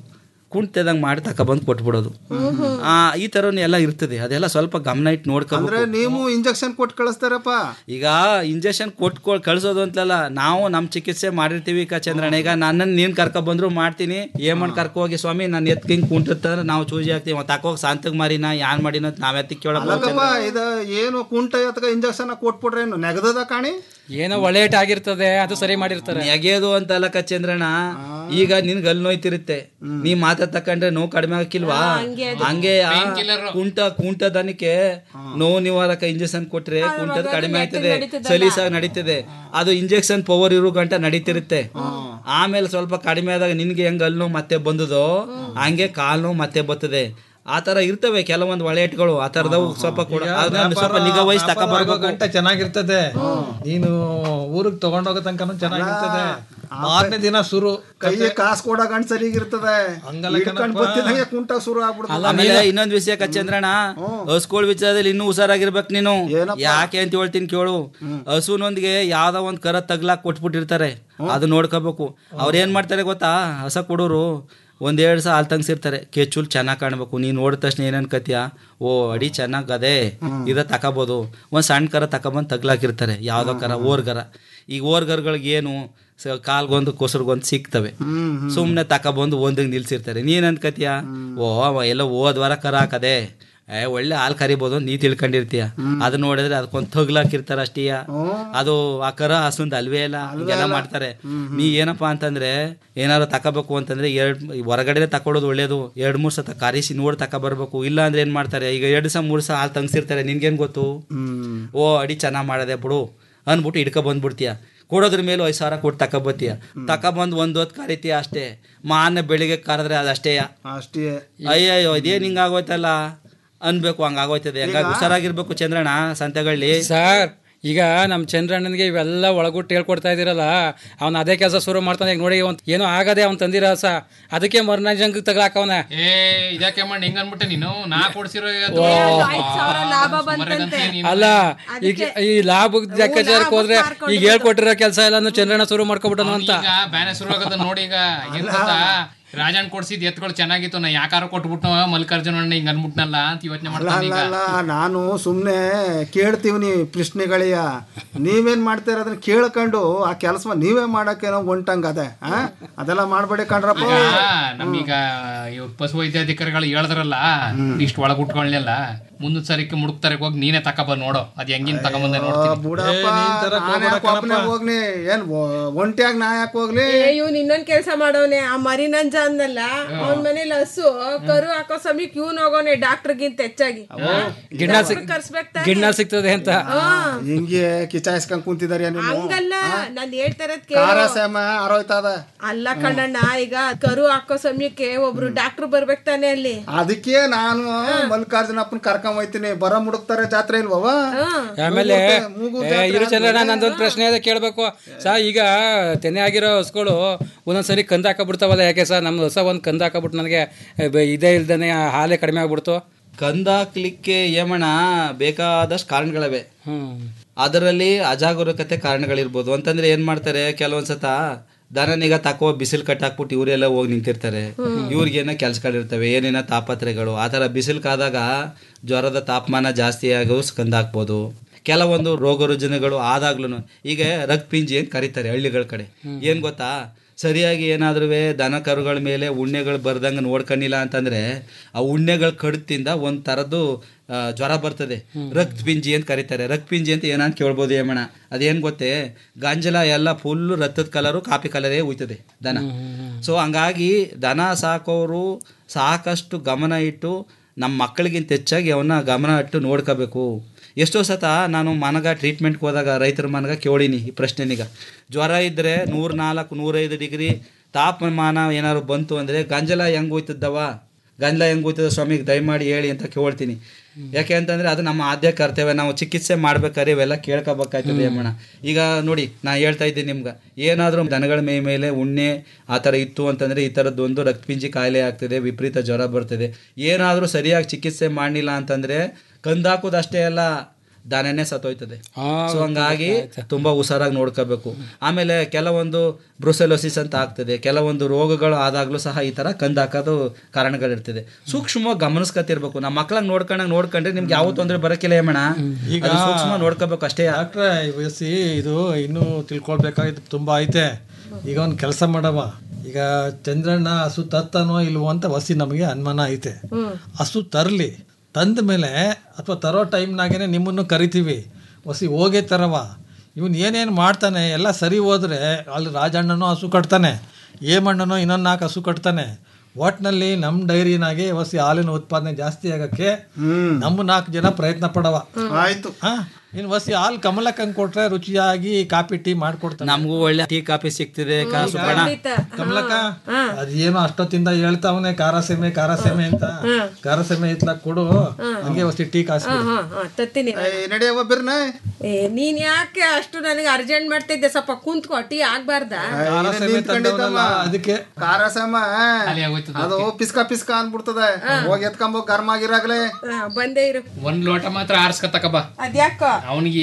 ಕುಂಟದಂಗೆ ಮಾಡಿ ತಗೊಬಂದು ಕೊಟ್ಬಿಡೋದು ಆ, ಈ ಥರನೇ ಎಲ್ಲ ಇರ್ತದೆ ಅದೆಲ್ಲ ಸ್ವಲ್ಪ ಗಮನ ಇಟ್ಟು ಅಂದ್ರೆ ನೋಡ್ಕೊಬೇಕು ನೀವು ಇಂಜೆಕ್ಷನ್ ಕೊಟ್ಟು ಕಳಿಸ್ತಾರಪ್ಪ ಈಗ ಇಂಜೆಕ್ಷನ್ ಕೊಟ್ಟು ಕಳ್ಸೋದು ಅಂತಲ್ಲ ನಾವು ನಮ್ಮ ಚಿಕಿತ್ಸೆ ಮಾಡಿರ್ತೀವಿ ಕ ಚಂದ್ರಣ್ಣ ಈಗ ನನ್ನನ್ನು ನೀನು ಕರ್ಕೊ ಬಂದ್ರು ಮಾಡ್ತೀನಿ ಏನ್ ಮಾಡಿ ಕರ್ಕೊ ಹೋಗಿ ಸ್ವಾಮಿ ನಾನು ಎತ್ಕ ಹಿಂಗೆ ಕುಂಟಿರ್ತಂದ್ರೆ ನಾವು ಚೂಜಿ ಹಾಕ್ತೀವಿ ಮತ್ತೆ ಹಾಕೋಗಿ ಸಾಂತಗ್ ಮಾರಿನ ಯಾನ್ ಮಾಡಿನ ಅಂತ ನಾವ್ ಎತ್ತಿಕ್ ಅಲ್ಲಕ್ಕಪ್ಪ ಕೇಳೋದು ಇದು ಏನು ಕುಂಟ ಎತ್ಕ ಇಂಜೆಕ್ಷನ್ ಕೊಟ್ಬಿಟ್ರೆ ಏನು ನೆಗದದ ಕಾಣಿ ಏನೋ ಒಳ್ಳೆಟ್ ಆಗಿರ್ತದೆ ಅದು ಸರಿ ಮಾಡಿರ್ತಾರೆ ನೆಗೆಯೋದು ಅಂತ ಅಲ್ಲ ಕ ಚಂದ್ರಣ್ಣ ಈಗ ನಿನ್ಗೆ ಅಲ್ಲಿ ನೋಯ್ತಿರುತ್ತೆ ನೀ ಮಾತಾ ತಕೊಂಡ್ರೆ ನೋವು ಕಡಿಮೆ ಆಗಿಲ್ವಾ ಹಂಗೆ ಆ ಕುಂಟ ಕುಂಟ ದನಕ್ಕೆ ನೋವು ನಿವಾರಕ ಇಂಜೆಕ್ಷನ್ ಕೊಟ್ರೆ ಕುಂಟದ ಕಡಿಮೆ ಆಯ್ತದೆ ಸಲೀಸಾಗಿ ನಡೀತದೆ ಅದು ಇಂಜೆಕ್ಷನ್ ಪವರ್ ಇರೋ ಗಂಟ ನಡೀತಿರುತ್ತೆ ಆಮೇಲೆ ಸ್ವಲ್ಪ ಕಡಿಮೆ ಆದಾಗ ನಿನ್ಗೆ ಹೆಂಗ್ ಅಲ್ಲಿ ನೋವು ಮತ್ತೆ ಬಂದದೋ ಹಂಗೆ ಕಾಲ್ ನೋವು ಮತ್ತೆ ಬರ್ತದೆ ಆ ತರ ಇರ್ತವೆ ಕೆಲವೊಂದು ಒಳೆಟ್ಗಳು ಆ ತರದವು ಸ್ವಲ್ಪ ಕೂಡ ಅದನ್ನ ಸ್ವಲ್ಪ ನಿಗಾ ವಹಿಸಿ ತಗೊಬರ್ಬೇಕು ಗಂಟೆ ಚೆನ್ನಾಗಿರ್ತದೆ ನೀನು ಊರಿಗೆ ತಗೊಂಡೋಗೋ ತನಕ ಚೆನ್ನಾಗಿರ್ತದೆ ಮಾರನೇ ದಿನ ಶುರು ಕೈಗೆ ಕಾಸು ಕೊಡೋ ಗಂಟ್ ಸರಿಗಿರ್ತದೆ ಹಂಗಲ್ಲ ಇಟ್ಕೊಂಡ್ ಕಣಪ್ಪ. ಬತ್ತಿದಂಗೆ ಕುಂಟ ಶುರು ಆಗ್ಬಿಡ್ತದೆ ಆಮೇಲೆ ಇನ್ನೊಂದ್ ವಿಷಯ ಕಚ್ಚಂದ್ರಣ್ಣ ಹಸುಗಳ ವಿಚಾರದಲ್ಲಿ ಇನ್ನೂ ಹುಷಾರಾಗಿರ್ಬೇಕು ನೀನು ಯಾಕೆ ಅಂತ ಹೇಳ್ತೀನಿ ಕೇಳು ಹಸುನೊಂದಿಗೆ ಯಾವ್ದೋ ಒಂದ್ ಕರ ತಗ್ಲಾಕ್ ಕೊಟ್ಬಿಟ್ಟಿರ್ತಾರೆ ಅದು ನೋಡ್ಕೋಬೇಕು ಅವ್ರ ಏನ್ ಮಾಡ್ತಾರೆ ಗೊತ್ತಾ ಹಸ ಕೊಡೋರು ಒಂದೆರಡು ಸಹ ಹಾಲು ತಂಗ್ಸಿರ್ತಾರೆ ಕೆಚ್ಚುಲ್ ಚೆನ್ನಾಗಿ ಕಾಣ್ಬೇಕು ನೀನು ನೋಡಿದ ತಕ್ಷಣ ಏನ್ ಅನ್ಕತ್ಯ ಓ ಅಡಿ ಚೆನ್ನಾಗ್ ಅದೇ ಇದ ತಕೋಬೋದು ಒಂದ್ ಸಣ್ಣ ಕರ ತಕೊಬಂದು ತಗ್ಲಾಕಿರ್ತಾರೆ ಯಾವ್ದೋ ಕರ ಓರ್ಗರ ಈಗ ಓರ್ಗರ್ಗಳಿಗೆ ಏನು ಸ- ಕಾಲ್ಗೊಂದು ಕೊಸರ್ಗೊಂದು ಸಿಗ್ತವೆ ಸುಮ್ಮನೆ ತಕೊಬಂದು ಒಂದಿಗೆ ನಿಲ್ಸಿರ್ತಾರೆ ನೀನ್ ಅನ್ಕತ್ಯ ಓ ಅವ ಎಲ್ಲ ಹೋದ್ ವಾರ ಕರ ಹಾಕದೆ ಏ ಒಳ್ಳೆ ಹಾಲು ಕರಿಬೋದು ಅಂತ ನೀ ತಿಳ್ಕೊಂಡಿರ್ತೀಯ ಅದು ನೋಡಿದ್ರೆ ಅದಕ್ಕೊಂದು ತಗ್ಲಾಕಿರ್ತಾರ ಅಷ್ಟೀಯ ಅದು ಆ ಕರ ಹಸುಂದ ಅಲ್ವೇ ಇಲ್ಲ ಹಿಂಗೆಲ್ಲ ಮಾಡ್ತಾರೆ ನೀ ಏನಪ್ಪಾ ಅಂತಂದ್ರೆ ಏನಾದ್ರು ತಕೋಬೇಕು ಅಂತಂದ್ರೆ ಎರಡ್ ಹೊರಗಡೆ ತಕೊಳ್ಳೋದು ಒಳ್ಳೇದು ಎರಡ್ ಮೂರ್ ಸತ ಕರಿಸಿ ನೋಡಿ ತಕ ಬರ್ಬೇಕು ಇಲ್ಲ ಅಂದ್ರೆ ಏನ್ ಮಾಡ್ತಾರೆ ಈಗ ಎರಡು ಸಹ ಮೂರ್ ಸಹ ಹಾಲು ತಂಗ್ಸಿರ್ತಾರೆ ನಿನ್ಗೇನ್ ಗೊತ್ತು ಓ ಅಡಿ ಚೆನ್ನಾಗ್ ಮಾಡದೆ ಬಿಡು ಅನ್ಬಿಟ್ಟು ಹಿಡ್ಕೊ ಬಂದ್ಬಿಡ್ತೀಯ ಕೊಡೋದ್ರ ಮೇಲೆ ಐದು ಸಾವಿರ ಕೊಟ್ಟು ತಕೊಬತ್ತೀಯ ತಕೊಬಂದು ಒಂದು ಹೊತ್ತು ಕರಿತೀಯ ಅಷ್ಟೇ ಮಾನ ಬೆಳಿಗ್ಗೆ ಕರೆದ್ರೆ ಅದು ಅಷ್ಟೇ ಅಷ್ಟೇ ಅಯ್ಯಯ್ಯೋ ಇದೇನ್ ಹಿಂಗಾಗೋಯ್ತಲ್ಲ ಅನ್ಬೇಕು ಹಂಗಾಗೋಯ್ತದೆ ಹಂಗಾಗಿ ಹುಷಾರಾಗಿರ್ಬೇಕು ಚಂದ್ರಣ್ಣ ಸಂತೆಗಳಲ್ಲಿ ಸರ್ ಈಗ ನಮ್ಮ ಚಂದ್ರಣ್ಣನಿಗೆ ಇವೆಲ್ಲ ಒಳಗುಟ್ಟು ಹೇಳ್ಕೊಡ್ತಾ ಇದೀರಲ್ಲ ಅವ್ನು ಅದೇ ಕೆಲಸ ಶುರು ಮಾಡ್ತಾನೆ ಈಗ ನೋಡಿ ಒಂದ್ ಏನೋ ಆಗದೆ ಅವ್ನು ತಂದಿರೋ ಸ ಅದಕ್ಕೆ ಮರ್ನ ಜಂಗ್ ತಗಲಾಕವನ ಏ ಇದಕ್ಕೆ ಮಾಡಿ ಹಿಂಗ ಅನ್ಬಿಟ್ಟೆ ನೀನು ನಾ ಕೊಡ್ಸಿರೋ ಓ. ಲಾಭ ಬಂತಂತೆ ಅಲ್ಲ ಈಗ ಈ ಲಾಭ ಲೆಕ್ಕಾಚಾರಕ್ಕೆ ಹೋದ್ರೆ ಈಗ ಹೇಳ್ಕೊಟ್ಟಿರೋ ಕೆಲಸ ಎಲ್ಲಾನು ಚಂದ್ರಣ್ಣ ಶುರು ಮಾಡ್ಕೊಬಿಟ್ಟನು ಅಂತ ಈಗ ಬ್ಯಾನೆ ಶುರು ಆಗದ ನೋಡಿ ಈಗ ಏನ್ ಗೊತ್ತಾ ರಾಜನ್ ಕೊಡ್ಸಿದ್ ಎತ್ಗಳು ಚೆನ್ನಾಗಿತ್ತು ನಾ ಯಾಕಾರ ಕೊಟ್ಬಿಟ್ಟು ಮಲ್ಲಿಕಾರ್ಜುನ ಅಣ್ಣ ಹಿಂಗ ಅನ್ಬಿಟ್ನಲ್ಲ ಅಂತ ಯೋಚನೆ ಅಲ್ಲ ಮಾಡ್ತಾನೆ ಅಲ್ಲ ಈಗ ಅಲ್ಲ ನಾನು ಸುಮ್ಮನೆ ಕೇಳ್ತೀವಿ ನೀವು ಪ್ರಶ್ನೆಗಳಿಯ ನೀವೇನ್ ಮಾಡ್ತೀರ ಅದನ್ನ ಕೇಳ್ಕೊಂಡು ಆ ಕೆಲಸ ನೀವೇ ಮಾಡಕ್ಕೇನೋ ಹೊಂಟಂಗ ಅದೇ ಆ? ಅದೆಲ್ಲ ಮಾಡ್ಬೇಡಿ ಕಣ್ರಪ್ಪ ಈಗ ನಮೀಗ ಇವ್ ಪಶು ವೈದ್ಯಾಧಿಕಾರಿಗಳು ಹೇಳಿದ್ರಲ್ಲ ಇಷ್ಟು ಒಳಗ್ ಉಟ್ಕೊಳ್ಳಿಲ್ಲ ಮುಂದಿನ ಸರಿಕ್ಕೆ ಮುಡುಕ್ತಾರೆ ಹೋಗಿ ನೀನೇ ತಕೊಬ ನೋಡು ಅದ್ ಹೆಂಗಿನ್ ತಗೊಂಬಂದೆ ನೋಡ್ತೀನಿ ಬುಡಪ್ಪ ನಾನ್ ಯಾಕ್ ಒಬ್ನೇ ಹೋಗ್ಲಿ ಏನ್ ಒಂಟಿಯಾಗ ನಾ ಯಾಕೆ ಹೋಗ್ಲಿ ಏ ಇವ್ನ್ ಇನ್ನೊಂದ್ ಕೆಲ್ಸ ಮಾಡೋನೆ ಆ ಮರಿ ನಂಜ ಅಂದಲ್ಲ ಅವ್ನ್ ಮನೇಲಿ ಹಸು ಕರು ಹಾಕೋ ಸಮಯಕ್ಕೆ ಇವ್ನ್ ಹೋಗೋನೆ ಡಾಕ್ಟರ್ಗಿಂತ ಹೆಚ್ಚಾಗಿ ಗಿಣ್ಣ ಸಿಕ್ ಕರ್ಸ್ಬೇಕ್ ತಾನೇ? ಗಿಣ್ಣ ಸಿಗ್ತದೆ ಅಂತ ಹಿಂಗೆ ಕಿಚಾಯಿಸ್ಕೊಂಡ್ ಕುಂತಿದಾರೆ ನೀವು ಹಂಗಲ್ಲ ನಾನ್ ಹೇಳ್ತಾ ಇರೋದ್ ಕಾರ ಕೇಳು ಸೇಮ ಆರೋಯ್ತದ ಅಲ್ಲ ಕಣ್ಣಣ್ಣ ಈಗ ಕರು ಹಾಕೋ ಸಮಯಕ್ಕೆ ಒಬ್ರು ಡಾಕ್ಟರ್ ಬರ್ಬೇಕು ತಾನೆ ಅಲ್ಲಿ ಅದಕ್ಕೆ ನಾನು ಮಲ್ಲಿಕಾರ್ಜುನಪ್ಪನ ಕರ್ಕೊಂಡ್ ಹೋಯ್ತೀನಿ ಬರ ಮುಡುಕ್ತಾರೆ ಜಾತ್ರೆ ಇಲ್ವವ ಆಮೇಲೆ ಮೂಗು ಏ, ಇರು ಚಂದ್ರಣ್ಣ ನಂದೊಂದು ಪ್ರಶ್ನೆ ಇದೆ ಕೇಳಬೇಕು ಸಾ ಈಗ ತೆನೆ ಆಗಿರೋ ಹಸುಗಳು ಒಂದೊಂದ್ಸರಿ ಕಂದು ಹಾಕಬಿಡ್ತಾವಲ್ಲ ಯಾಕೆ ಸರ್ ನಮ್ಮ ಹೊಸ ಒಂದು ಕಂದು ಹಾಕಬಿಟ್ಟು ನನಗೆ ಇದೇ ಇಲ್ದೇನೆ ಹಾಲೇ ಕಡಿಮೆ ಆಗ್ಬಿಡ್ತು ಕಂದಾಕ್ಲಿಕ್ಕೆ ಏಮಣ ಬೇಕಾದಷ್ಟು ಕಾರಣಗಳಿವೆ ಅದರಲ್ಲಿ ಅಜಾಗರೂಕತೆ ಕಾರಣಗಳಿರ್ಬೋದು ಅಂತಂದ್ರೆ ಏನ್ ಮಾಡ್ತಾರೆ ಕೆಲವೊಂದ್ಸತ ದನನೀಗ ತಕೋ ಬಿಸಿಲು ಕಟ್ಟಾಕ್ಬಿಟ್ಟು ಇವರೆಲ್ಲ ಹೋಗಿ ನಿಂತಿರ್ತಾರೆ ಇವ್ರಿಗೇನೋ ಕೆಲ್ಸಗಳಿರ್ತವೆ ಏನೇನೋ ತಾಪತ್ರೆಗಳು ಆ ಥರ ಬಿಸಿಲು ಕಾದಾಗ ಜ್ವರದ ತಾಪಮಾನ ಜಾಸ್ತಿ ಆಗೋ ಕಂದಾಕ್ಬೋದು ಕೆಲವೊಂದು ರೋಗ ರುಜಿನಗಳು ಆದಾಗ್ಲೂ ಈಗ ರಕ್ತಪಿಂಜಿ ಅಂತ ಕರೀತಾರೆ ಹಳ್ಳಿಗಳ ಕಡೆ ಏನ್ ಗೊತ್ತಾ ಸರಿಯಾಗಿ ಏನಾದ್ರೂ ದನ ಕರುಗಳ ಮೇಲೆ ಉಣ್ಣೆಗಳು ಬರ್ದಂಗೆ ನೋಡ್ಕೊಂಡಿಲ್ಲ ಅಂತಂದ್ರೆ ಆ ಉಣ್ಣೆಗಳ ಕಡಿತದಿಂದ ಒಂದ್ ಥರದ್ದು ಆ, ಜ್ವರ ಬರ್ತದೆ ರಕ್ತ ಪಿಂಜಿ ಅಂತ ಕರೀತಾರೆ ರಕ್ತ ಪಿಂಜಿ ಅಂತ ಏನಂತ ಕೇಳ್ಬೋದು ಏಮಣ ಅದೇನ್ ಗೊತ್ತೇ ಗಾಂಜಲ ಎಲ್ಲ ಫುಲ್ ರಕ್ತದ ಕಲರು ಕಾಪಿ ಕಲರೇ ಹೋಯ್ತದೆ ದನ ಸೊ ಹಂಗಾಗಿ ದನ ಸಾಕೋರು ಸಾಕಷ್ಟು ಗಮನ ಇಟ್ಟು ನಮ್ಮ ಮಕ್ಕಳಿಗಿಂತ ಹೆಚ್ಚಾಗಿ ಅವನ್ನ ಗಮನ ಇಟ್ಟು ನೋಡ್ಕೋಬೇಕು ಎಷ್ಟೋ ಸತ ನಾನು ಮನಗ ಟ್ರೀಟ್ಮೆಂಟ್ಗೆ ಹೋದಾಗ ರೈತರ ಮನಗ ಕೇಳೀನಿ ಈ ಪ್ರಶ್ನೆನೀಗ ಜ್ವರ ಇದ್ದರೆ ನೂರ ನಾಲ್ಕು ನೂರೈದು ಡಿಗ್ರಿ ತಾಪಮಾನ ಏನಾದ್ರು ಬಂತು ಅಂದರೆ ಗಂಜಲ ಹೆಂಗೆ ಹೋಯ್ತದವ ಗಂಜಲ ಹೆಂಗೆ ಹೋಯ್ತದ ಸ್ವಾಮಿಗೆ ದಯಮಾಡಿ ಹೇಳಿ ಅಂತ ಕೇಳ್ತೀನಿ ಯಾಕೆ ಅಂತಂದ್ರೆ ಅದು ನಮ್ಮ ಆದ್ಯ ಕರ್ತವ್ಯ ನಾವು ಚಿಕಿತ್ಸೆ ಮಾಡ್ಬೇಕಾದ್ರೆ ಇವೆಲ್ಲ ಕೇಳ್ಕೊಬೇಕಾಗ್ತದೆ ಅಮ್ಮಣ್ಣ ಈಗ ನೋಡಿ ನಾ ಹೇಳ್ತಾ ಇದ್ದೀನಿ ನಿಮ್ಗೆ ಏನಾದರೂ ದನಗಳ ಮೈ ಮೇಲೆ ಉಣ್ಣೆ ಆ ಥರ ಇತ್ತು ಅಂತಂದರೆ ಈ ಥರದ್ದು ಒಂದು ರಕ್ತಪಿಂಜಿ ಕಾಯಿಲೆ ಆಗ್ತದೆ ವಿಪರೀತ ಜ್ವರ ಬರ್ತದೆ ಏನಾದರೂ ಸರಿಯಾಗಿ ಚಿಕಿತ್ಸೆ ಮಾಡಲಿಲ್ಲ ಅಂತಂದರೆ ಕಂದಾಕೋದು ಅಷ್ಟೇ ಅಲ್ಲ ದನನೇ ಸತ್ತೋಯ್ತದೆ ಸೊ ಹಂಗಾಗಿ ತುಂಬಾ ಹುಷಾರಾಗಿ ನೋಡ್ಕೋಬೇಕು ಆಮೇಲೆ ಕೆಲವೊಂದು ಬ್ರುಸೆಲೋಸಿಸ್ ಅಂತ ಆಗ್ತದೆ ಕೆಲವೊಂದು ರೋಗಗಳು ಆದಾಗ್ಲೂ ಸಹ ಈ ತರ ಕಂದು ಹಾಕೋದು ಕಾರಣಗಳಿರ್ತದೆ ಸೂಕ್ಷ್ಮವಾಗಿ ಗಮನಿಸ್ಕೊತಿರ್ಬೇಕು ನಮ್ಮ ಮಕ್ಳಂಗ್ ನೋಡ್ಕೊಂಡಂಗ್ ನೋಡ್ಕೊಂಡ್ರೆ ನಿಮ್ಗೆ ಯಾವ ತೊಂದರೆ ಬರಕಿಲ್ಲ ಏಮಣ ಈಗ ಅದು ಸೂಕ್ಷ್ಮ ನೋಡ್ಕೋಬೇಕು ಅಷ್ಟೇ ಡಾಕ್ಟ್ರೆ ವಯಸ್ಸಿ ಇದು ಇನ್ನೂ ತಿಳ್ಕೊಳ್ಬೇಕಾಗಿತ್ತು ತುಂಬಾ ಐತೆ ಈಗ ಒಂದು ಕೆಲಸ ಮಾಡವ ಈಗ ಚಂದ್ರಣ್ಣ ಹಸು ತತ್ತನೋ ಇಲ್ವೋ ಅಂತ ವಸಿ ನಮಗೆ ಅನುಮಾನ ಐತೆ ಹಸು ತರಲಿ ತಂದ ಮೇಲೆ ಅಥವಾ ತರೋ ಟೈಮ್ನಾಗೇನೆ ನಿಮ್ಮನ್ನು ಕರಿತೀವಿ ವಸಿ ಹೋಗೇ ತರವ ಇವನು ಏನೇನು ಮಾಡ್ತಾನೆ ಎಲ್ಲ ಸರಿ ಹೋದ್ರೆ ಅಲ್ಲಿ ರಾಜಣ್ಣನೂ ಹಸು ಕಟ್ತಾನೆ ಏಮಣ್ಣನೋ ಇನ್ನೊಂದು ನಾಲ್ಕು ಹಸು ಕಟ್ತಾನೆ ಒಟ್ನಲ್ಲಿ ನಮ್ಮ ಡೈರಿನಾಗೆ ವಸಿ ಹಾಲಿನ ಉತ್ಪಾದನೆ ಜಾಸ್ತಿ ಆಗಕ್ಕೆ ನಮ್ಮ ನಾಲ್ಕು ಜನ ಪ್ರಯತ್ನ ಪಡವ ಆಯ್ತು ಇನ್ನು ವಸಿ ಹಾಲು ಕಮಲಕ್ಕಂಗ್ ಕೊಟ್ರೆ ರುಚಿಯಾಗಿ ಕಾಫಿ ಟೀ ಮಾಡ್ಕೊಡ್ತಾನೆ ನಮಗೂ ಒಳ್ಳೆ ಟೀ ಕಾಫಿ ಸಿಗ್ತಿದೆ ಕಾಸು ಪಣ ಕಮಲಕ್ಕ ಅದೇನೋ ಅಷ್ಟೊತ್ತಿಂದ ಹೇಳ್ತಾವನೆ ಖಾರ ಸೆಮೆ ಖಾರ ಸೆಮೆ ಅಂತ ಖಾರ ಸೆಮೆ ಇತ್ಲ ಕೊಡು ಹಂಗೆ ವಸಿ ಟೀ ಕಾಸು ಹಾ ಹಾ ತತ್ತೀನಿ ನಡೆಯವ ಬಿರ್ನ ಏ ನೀನ್ ಯಾಕೆ ಅಷ್ಟು ನನಗೆ ಅರ್ಜೆಂಟ್ ಮಾಡ್ತಿದ್ದೆ ಸ್ವಲ್ಪ ಕುಂತ್ಕೊ ಟೀ ಆಗ್ಬಾರ್ದ ಅದಕ್ಕೆ ಖಾರ ಸಮ ಅದು ಪಿಸ್ಕ ಪಿಸ್ಕ ಅನ್ಬಿಡ್ತದೆ ಹೋಗಿ ಎತ್ಕೊಂಬೋ ಗರ್ಮ ಆಗಿರಾಗ್ಲೇ ಆ, ಬಂದೇ ಇರು ಒಂದ್ ಲೋಟ ಮಾತ್ರ ಆರ್ಸ್ಕತಕ ಬಾ ಅದ್ಯಾಕ ಅವನಿಗೆ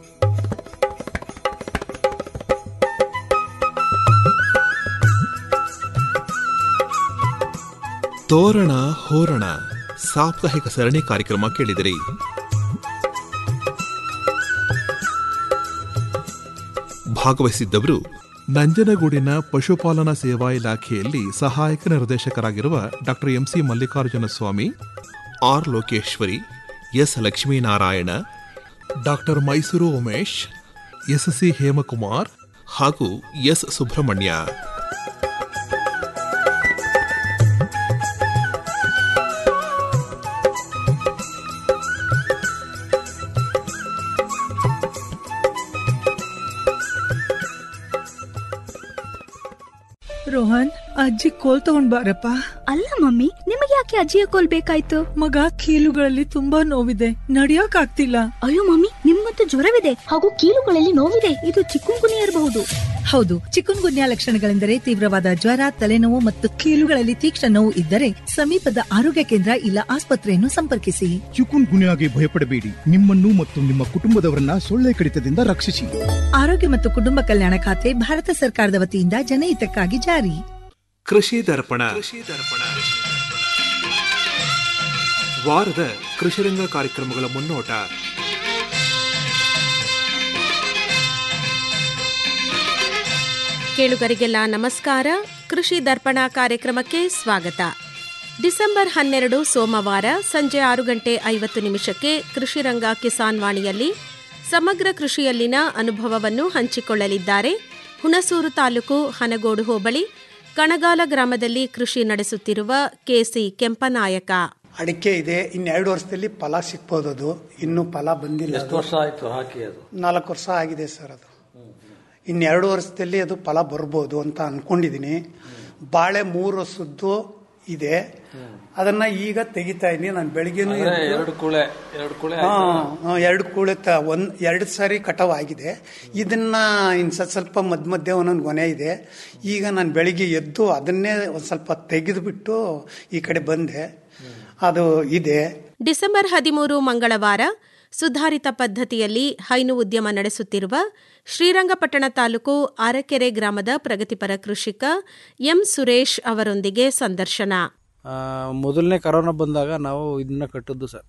ತೋರಣ ಹೋರಣ ಸಾಪ್ತಾಹಿಕ ಸರಣಿ ಕಾರ್ಯಕ್ರಮ ಕೇಳಿದಿರಿ ಭಾಗವಹಿಸಿದ್ದವರು ನಂಜನಗೂಡಿನ ಪಶುಪಾಲನಾ ಸೇವಾ ಇಲಾಖೆಯಲ್ಲಿ ಸಹಾಯಕ ನಿರ್ದೇಶಕರಾಗಿರುವ doctor MC Mallikarjuna Swamy R Lokeshwari S Lakshminarayana doctor Mysore Umesh S C Hemakumar ಹಾಗೂ ಎಸ್ ಸುಬ್ರಹ್ಮಣ್ಯ ರೋಹನ್ ಅಜ್ಜಿ ಕೋಲ್ ತಗೊಂಡ್ ಬಾರಪ್ಪ ಅಲ್ಲ ಮಮ್ಮಿ ನಿಮಗೆ ಯಾಕೆ ಅಜ್ಜಿಯ ಕೋಲ್ ಬೇಕಾಯ್ತು ಮಗ ಕೀಲುಗಳಲ್ಲಿ ತುಂಬಾ ನೋವಿದೆ ನಡಿಯೋಕ್ ಆಗ್ತಿಲ್ಲ ಅಯ್ಯೋ ಮಮ್ಮಿ ನಿಮ್ಗಂತೂ ಜ್ವರವಿದೆ ಹಾಗೂ ಕೀಲುಗಳಲ್ಲಿ ನೋವಿದೆ ಇದು ಚಿಕ್ಕುಂಗುನಿ ಇರಬಹುದು ಹೌದು ಚಿಕುನ್ ಗುನ್ಯಾ ಲಕ್ಷಣಗಳೆಂದರೆ ತೀವ್ರವಾದ ಜ್ವರ ತಲೆನೋವು ಮತ್ತು ಕೀಲುಗಳಲ್ಲಿ ತೀಕ್ಷ್ಣ ನೋವು ಇದ್ದರೆ ಸಮೀಪದ ಆರೋಗ್ಯ ಕೇಂದ್ರ ಇಲ್ಲ ಆಸ್ಪತ್ರೆಯನ್ನು ಸಂಪರ್ಕಿಸಿ ಚಿಕುನ್ ಗುನ್ಯಾಗೆ ಭಯಪಡಬೇಡಿ ನಿಮ್ಮನ್ನು ಮತ್ತು ನಿಮ್ಮ ಕುಟುಂಬದವರನ್ನ ಸೊಳ್ಳೆ ಕಡಿತದಿಂದ ರಕ್ಷಿಸಿ ಆರೋಗ್ಯ ಮತ್ತು ಕುಟುಂಬ ಕಲ್ಯಾಣ ಖಾತೆ ಭಾರತ ಸರ್ಕಾರದ ವತಿಯಿಂದ ಜನಹಿತಕ್ಕಾಗಿ ಜಾರಿ ಕೃಷಿ ದರ್ಪಣ ವಾರದ ಕೃಷಿರಂಗ ಕಾರ್ಯಕ್ರಮಗಳ ಮುನ್ನೋಟ ಕೇಳುಗರಿಗೆಲ್ಲ ನಮಸ್ಕಾರ ಕೃಷಿ ದರ್ಪಣ ಕಾರ್ಯಕ್ರಮಕ್ಕೆ ಸ್ವಾಗತ ಡಿಸೆಂಬರ್ ಹನ್ನೆರಡು ಸೋಮವಾರ ಸಂಜೆ ಆರು ಗಂಟೆ ಐವತ್ತು ನಿಮಿಷಕ್ಕೆ ಕೃಷಿರಂಗ ಕಿಸಾನ್ ವಾಣಿಯಲ್ಲಿ ಸಮಗ್ರ ಕೃಷಿಯಲ್ಲಿನ ಅನುಭವವನ್ನು ಹಂಚಿಕೊಳ್ಳಲಿದ್ದಾರೆ ಹುಣಸೂರು ತಾಲೂಕು ಹನಗೋಡು ಹೋಬಳಿ ಕಣಗಾಲ ಗ್ರಾಮದಲ್ಲಿ ಕೃಷಿ ನಡೆಸುತ್ತಿರುವ ಕೆಸಿ ಕೆಂಪನಾಯಕ ಅಡಿಕೆ ಇದೆ ಇನ್ನೆರಡು ವರ್ಷದಲ್ಲಿ ಫಲ ಸಿಗ್ಬೋದು ಅದು ಇನ್ನೂ ಫಲ ಬಂದಿಲ್ಲ ಎಷ್ಟು ವರ್ಷ ಆಯ್ತು ಹಾಕಿ ಅದು ನಾಲ್ಕು ವರ್ಷ ಆಗಿದೆ ಸರ್ ಅದು ಇನ್ನೆರಡು ವರ್ಷದಲ್ಲಿ ಅದು ಫಲ ಬರ್ಬೋದು ಅಂತ ಅನ್ಕೊಂಡಿದ್ದೀನಿ ಬಾಳೆ ಮೂರು ವರ್ಷದ್ದು ಇದೆ ಅದನ್ನ ಈಗ ತೆಗಿತಾ ಇದೀನಿ ನಾನು ಬೆಳಿಗ್ಗೆನೂ ಅಂದ್ರೆ ಎದ್ದು- ಎರಡು ಕೂಳೆ ಎರಡು ಕೂಳೆ ಹಾ, ಆಯ್ತು. ಹಾ, ಎರಡು ಕೂಳೆ ತ ಒಂದ್ ಎರಡು ಸಾರಿ ಕಟಾವ್ ಆಗಿದೆ ಇದನ್ನ ಇನ್ ಸ್ವಲ್ಪ ಸ್ವಲ್ಪ ಮಧ್ಯ ಮಧ್ಯೆ ಒಂದೊಂದು ಗೊನೆ ಇದೆ ಈಗ ನಾನು ಬೆಳಿಗ್ಗೆ ಎದ್ದು ಅದನ್ನೇ ಒಂದ್ ಸ್ವಲ್ಪ ತೆಗೆದುಬಿಟ್ಟು ಈ ಕಡೆ ಬಂದೆ ಅದು ಇದೆ ಡಿಸೆಂಬರ್ ಹದಿಮೂರು ಮಂಗಳವಾರ ಸುಧಾರಿತ ಪದ್ಧತಿಯಲ್ಲಿ ಹೈನು ಉದ್ಯಮ ನಡೆಸುತ್ತಿರುವ ಶ್ರೀರಂಗಪಟ್ಟಣ ತಾಲೂಕು ಅರಕೆರೆ ಗ್ರಾಮದ ಪ್ರಗತಿಪರ ಕೃಷಿಕ ಎಂ ಸುರೇಶ್ ಅವರೊಂದಿಗೆ ಸಂದರ್ಶನ ಆ, ಮೊದಲನೇ ಕರೋನಾ ಬಂದಾಗ ನಾವು ಇದನ್ನ ಕಟ್ಟಿದ್ದು ಸರ್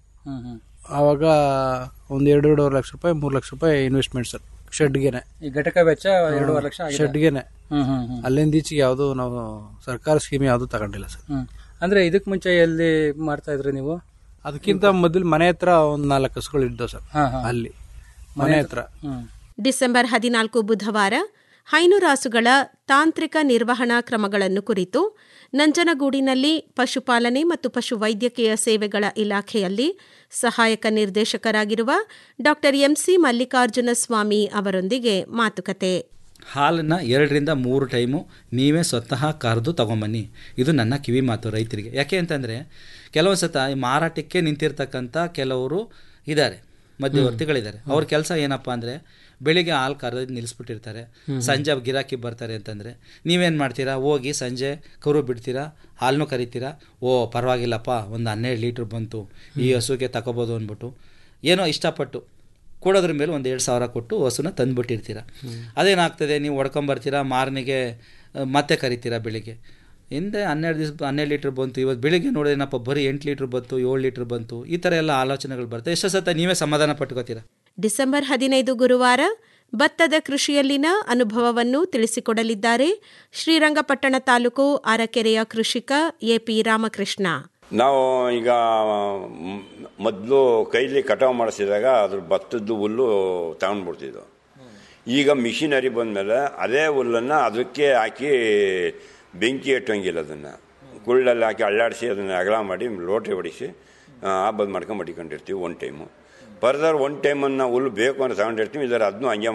ಆವಾಗ ಒಂದು ಎರಡು ಎರಡೂವರೆ ಲಕ್ಷ ರೂಪಾಯಿ ಮೂರು ಲಕ್ಷ ರೂಪಾಯಿ ಇನ್ವೆಸ್ಟ್ಮೆಂಟ್ ಸರ್ ಶೆಡ್ಗೆನೆ ಈ ಘಟಕ ವೆಚ್ಚ ಎರಡೂವರೆ ಲಕ್ಷ ಆಗಿದೆ. ಶೆಡ್ಗೆನೆ ಹ್ಮ್, ಹ್ಮ್, ಹ್ಮ್. ಅಲ್ಲಿಂದ ಈಚೆಗೆ ಯಾವುದು ನಾವು ಸರ್ಕಾರ ಸ್ಕೀಮ್ ಯಾವುದು ತಗೊಂಡಿಲ್ಲ ಸರ್ ಹ್ಮ್. ಅಂದ್ರೆ ಇದಕ್ ಮುಂಚೆ ಎಲ್ಲಿ ಮಾಡ್ತಾ ಇದ್ರಿ ನೀವು ಅದಕ್ಕಿಂತ ಮೊದಲು ಮನೆ ಹತ್ರ ಒಂದು ನಾಲ್ಕು ಹಸುಗಳು ಇದ್ದವು ಸರ್ ಹಾ, ಹಾ. ಅಲ್ಲಿ ಮನೆ ಹತ್ರ ಡಿಸೆಂಬರ್ ಹದಿನಾಲ್ಕು ಬುಧವಾರ ಹೈನುರಾಸುಗಳ ತಾಂತ್ರಿಕ ನಿರ್ವಹಣಾ ಕ್ರಮಗಳನ್ನು ಕುರಿತು ನಂಜನಗೂಡಿನಲ್ಲಿ ಪಶುಪಾಲನೆ ಮತ್ತು ಪಶು ವೈದ್ಯಕೀಯ ಸೇವೆಗಳ ಇಲಾಖೆಯಲ್ಲಿ ಸಹಾಯಕ ನಿರ್ದೇಶಕರಾಗಿರುವ ಡಾಕ್ಟರ್ ಎಂಸಿ ಮಲ್ಲಿಕಾರ್ಜುನ ಸ್ವಾಮಿ ಅವರೊಂದಿಗೆ ಮಾತುಕತೆ ಹಾಲನ್ನು ಎರಡರಿಂದ ಮೂರು ಟೈಮು ನೀವೇ ಸ್ವತಃ ಕರೆದು ತಗೊಂಬನ್ನಿ ಇದು ನನ್ನ ಕಿವಿ ಮಾತು ರೈತರಿಗೆ ಯಾಕೆ ಅಂತಂದರೆ ಕೆಲವೊಂದು ಸತ ಈ ಮಾರಾಟಕ್ಕೆ ನಿಂತಿರ್ತಕ್ಕಂಥ ಕೆಲವರು ಇದ್ದಾರೆ ಮಧ್ಯವರ್ತಿಗಳಿದ್ದಾರೆ ಅವ್ರ ಕೆಲಸ ಏನಪ್ಪ ಅಂದರೆ ಬೆಳಿಗ್ಗೆ ಹಾಲು ಕರೆದು ನಿಲ್ಲಿಸ್ಬಿಟ್ಟಿರ್ತಾರೆ ಹ್ಮ್. ಸಂಜೆ ಗಿರಾಕಿ ಬರ್ತಾರೆ ಅಂತಂದರೆ ನೀವೇನು ಮಾಡ್ತೀರಾ ಹೋಗಿ ಸಂಜೆ ಕರು ಬಿಡ್ತೀರಾ ಹಾಲನ್ನು ಕರಿತೀರಾ ಓ ಪರವಾಗಿಲ್ಲಪ್ಪ ಒಂದು ಹನ್ನೆರಡು ಲೀಟ್ರ್ ಬಂತು ಈ ಹಸುಗೆ ತಗೋಬೋದು ಅಂದ್ಬಿಟ್ಟು ಏನೋ ಇಷ್ಟಪಟ್ಟು ಕೊಡೋದ್ರ ಮೇಲೆ ಒಂದು ಎರಡು ಸಾವಿರ ಕೊಟ್ಟು ಹಸುನ ತಂದುಬಿಟ್ಟಿರ್ತೀರ ಅದೇನಾಗ್ತದೆ ನೀವು ಹೊಡ್ಕೊಂಬರ್ತೀರಾ ಮಾರನೆಗೆ ಆ, ಮತ್ತೆ ಕರಿತೀರಾ ಬೆಳಿಗ್ಗೆ ಹಿಂದೆ ಹನ್ನೆರಡು ದಿವಸ ಹನ್ನೆರಡು ಲೀಟ್ರ್ ಬಂತು ಇವತ್ತು ಬೆಳಿಗ್ಗೆ ನೋಡಿದ್ರಪ್ಪ ಬರೀ ಎಂಟು ಲೀಟ್ರ್ ಬಂತು ಏಳು ಲೀಟ್ರ್ ಬಂತು ಈ ಥರ ಎಲ್ಲ ಆಲೋಚನೆಗಳು ಬರ್ತವೆ ಎಷ್ಟೋ ಸತ ನೀವೇ ಸಮಾಧಾನ ಪಟ್ಕೋತೀರಾ ಡಿಸೆಂಬರ್ ಹದಿನೈದು ಗುರುವಾರ ಭತ್ತದ ಕೃಷಿಯಲ್ಲಿನ ಅನುಭವವನ್ನು ತಿಳಿಸಿಕೊಡಲಿದ್ದಾರೆ ಶ್ರೀರಂಗಪಟ್ಟಣ ತಾಲೂಕು ಅರಕೆರೆಯ ಕೃಷಿಕ ಎಪಿ ರಾಮಕೃಷ್ಣ ನಾವು ಈಗ ಮೊದಲು ಕೈಲಿ ಕಟಾವು ಮಾಡಿಸಿದಾಗ ಅದ್ರ ಭತ್ತದ ಹುಲ್ಲು ತಗೊಂಡ್ಬಿಡ್ತಿದ್ವು ಈಗ ಮಿಷಿನರಿ ಬಂದಮೇಲೆ ಅದೇ ಹುಲ್ಲನ್ನು ಅದಕ್ಕೆ ಹಾಕಿ ಬೆಂಕಿ ಇಟ್ಟಂಗಿಲ್ಲ ಅದನ್ನು ಕುಳ್ಳಲ್ಲಿ ಹಾಕಿ ಅಳ್ಳಾಡಿಸಿ ಅದನ್ನು ಅಗಲ ಮಾಡಿ ಲೋಟೆ ಹೊಡಿಸಿ ಹಬ್ಬದ ಮಾಡ್ಕೊಂಡು ಮಡಿಕೊಂಡಿರ್ತೀವಿ ಒನ್ ಟೈಮು ಫರ್ದರ್ ಒನ್ ಟೈಮನ್ನು ಹುಲ್ಲು ಬೇಕು ಅಂತ ತಗೊಂಡಿರ್ತೀವಿ ಇಲ್ಲರ ಅದನ್ನು ಹಂಗೆ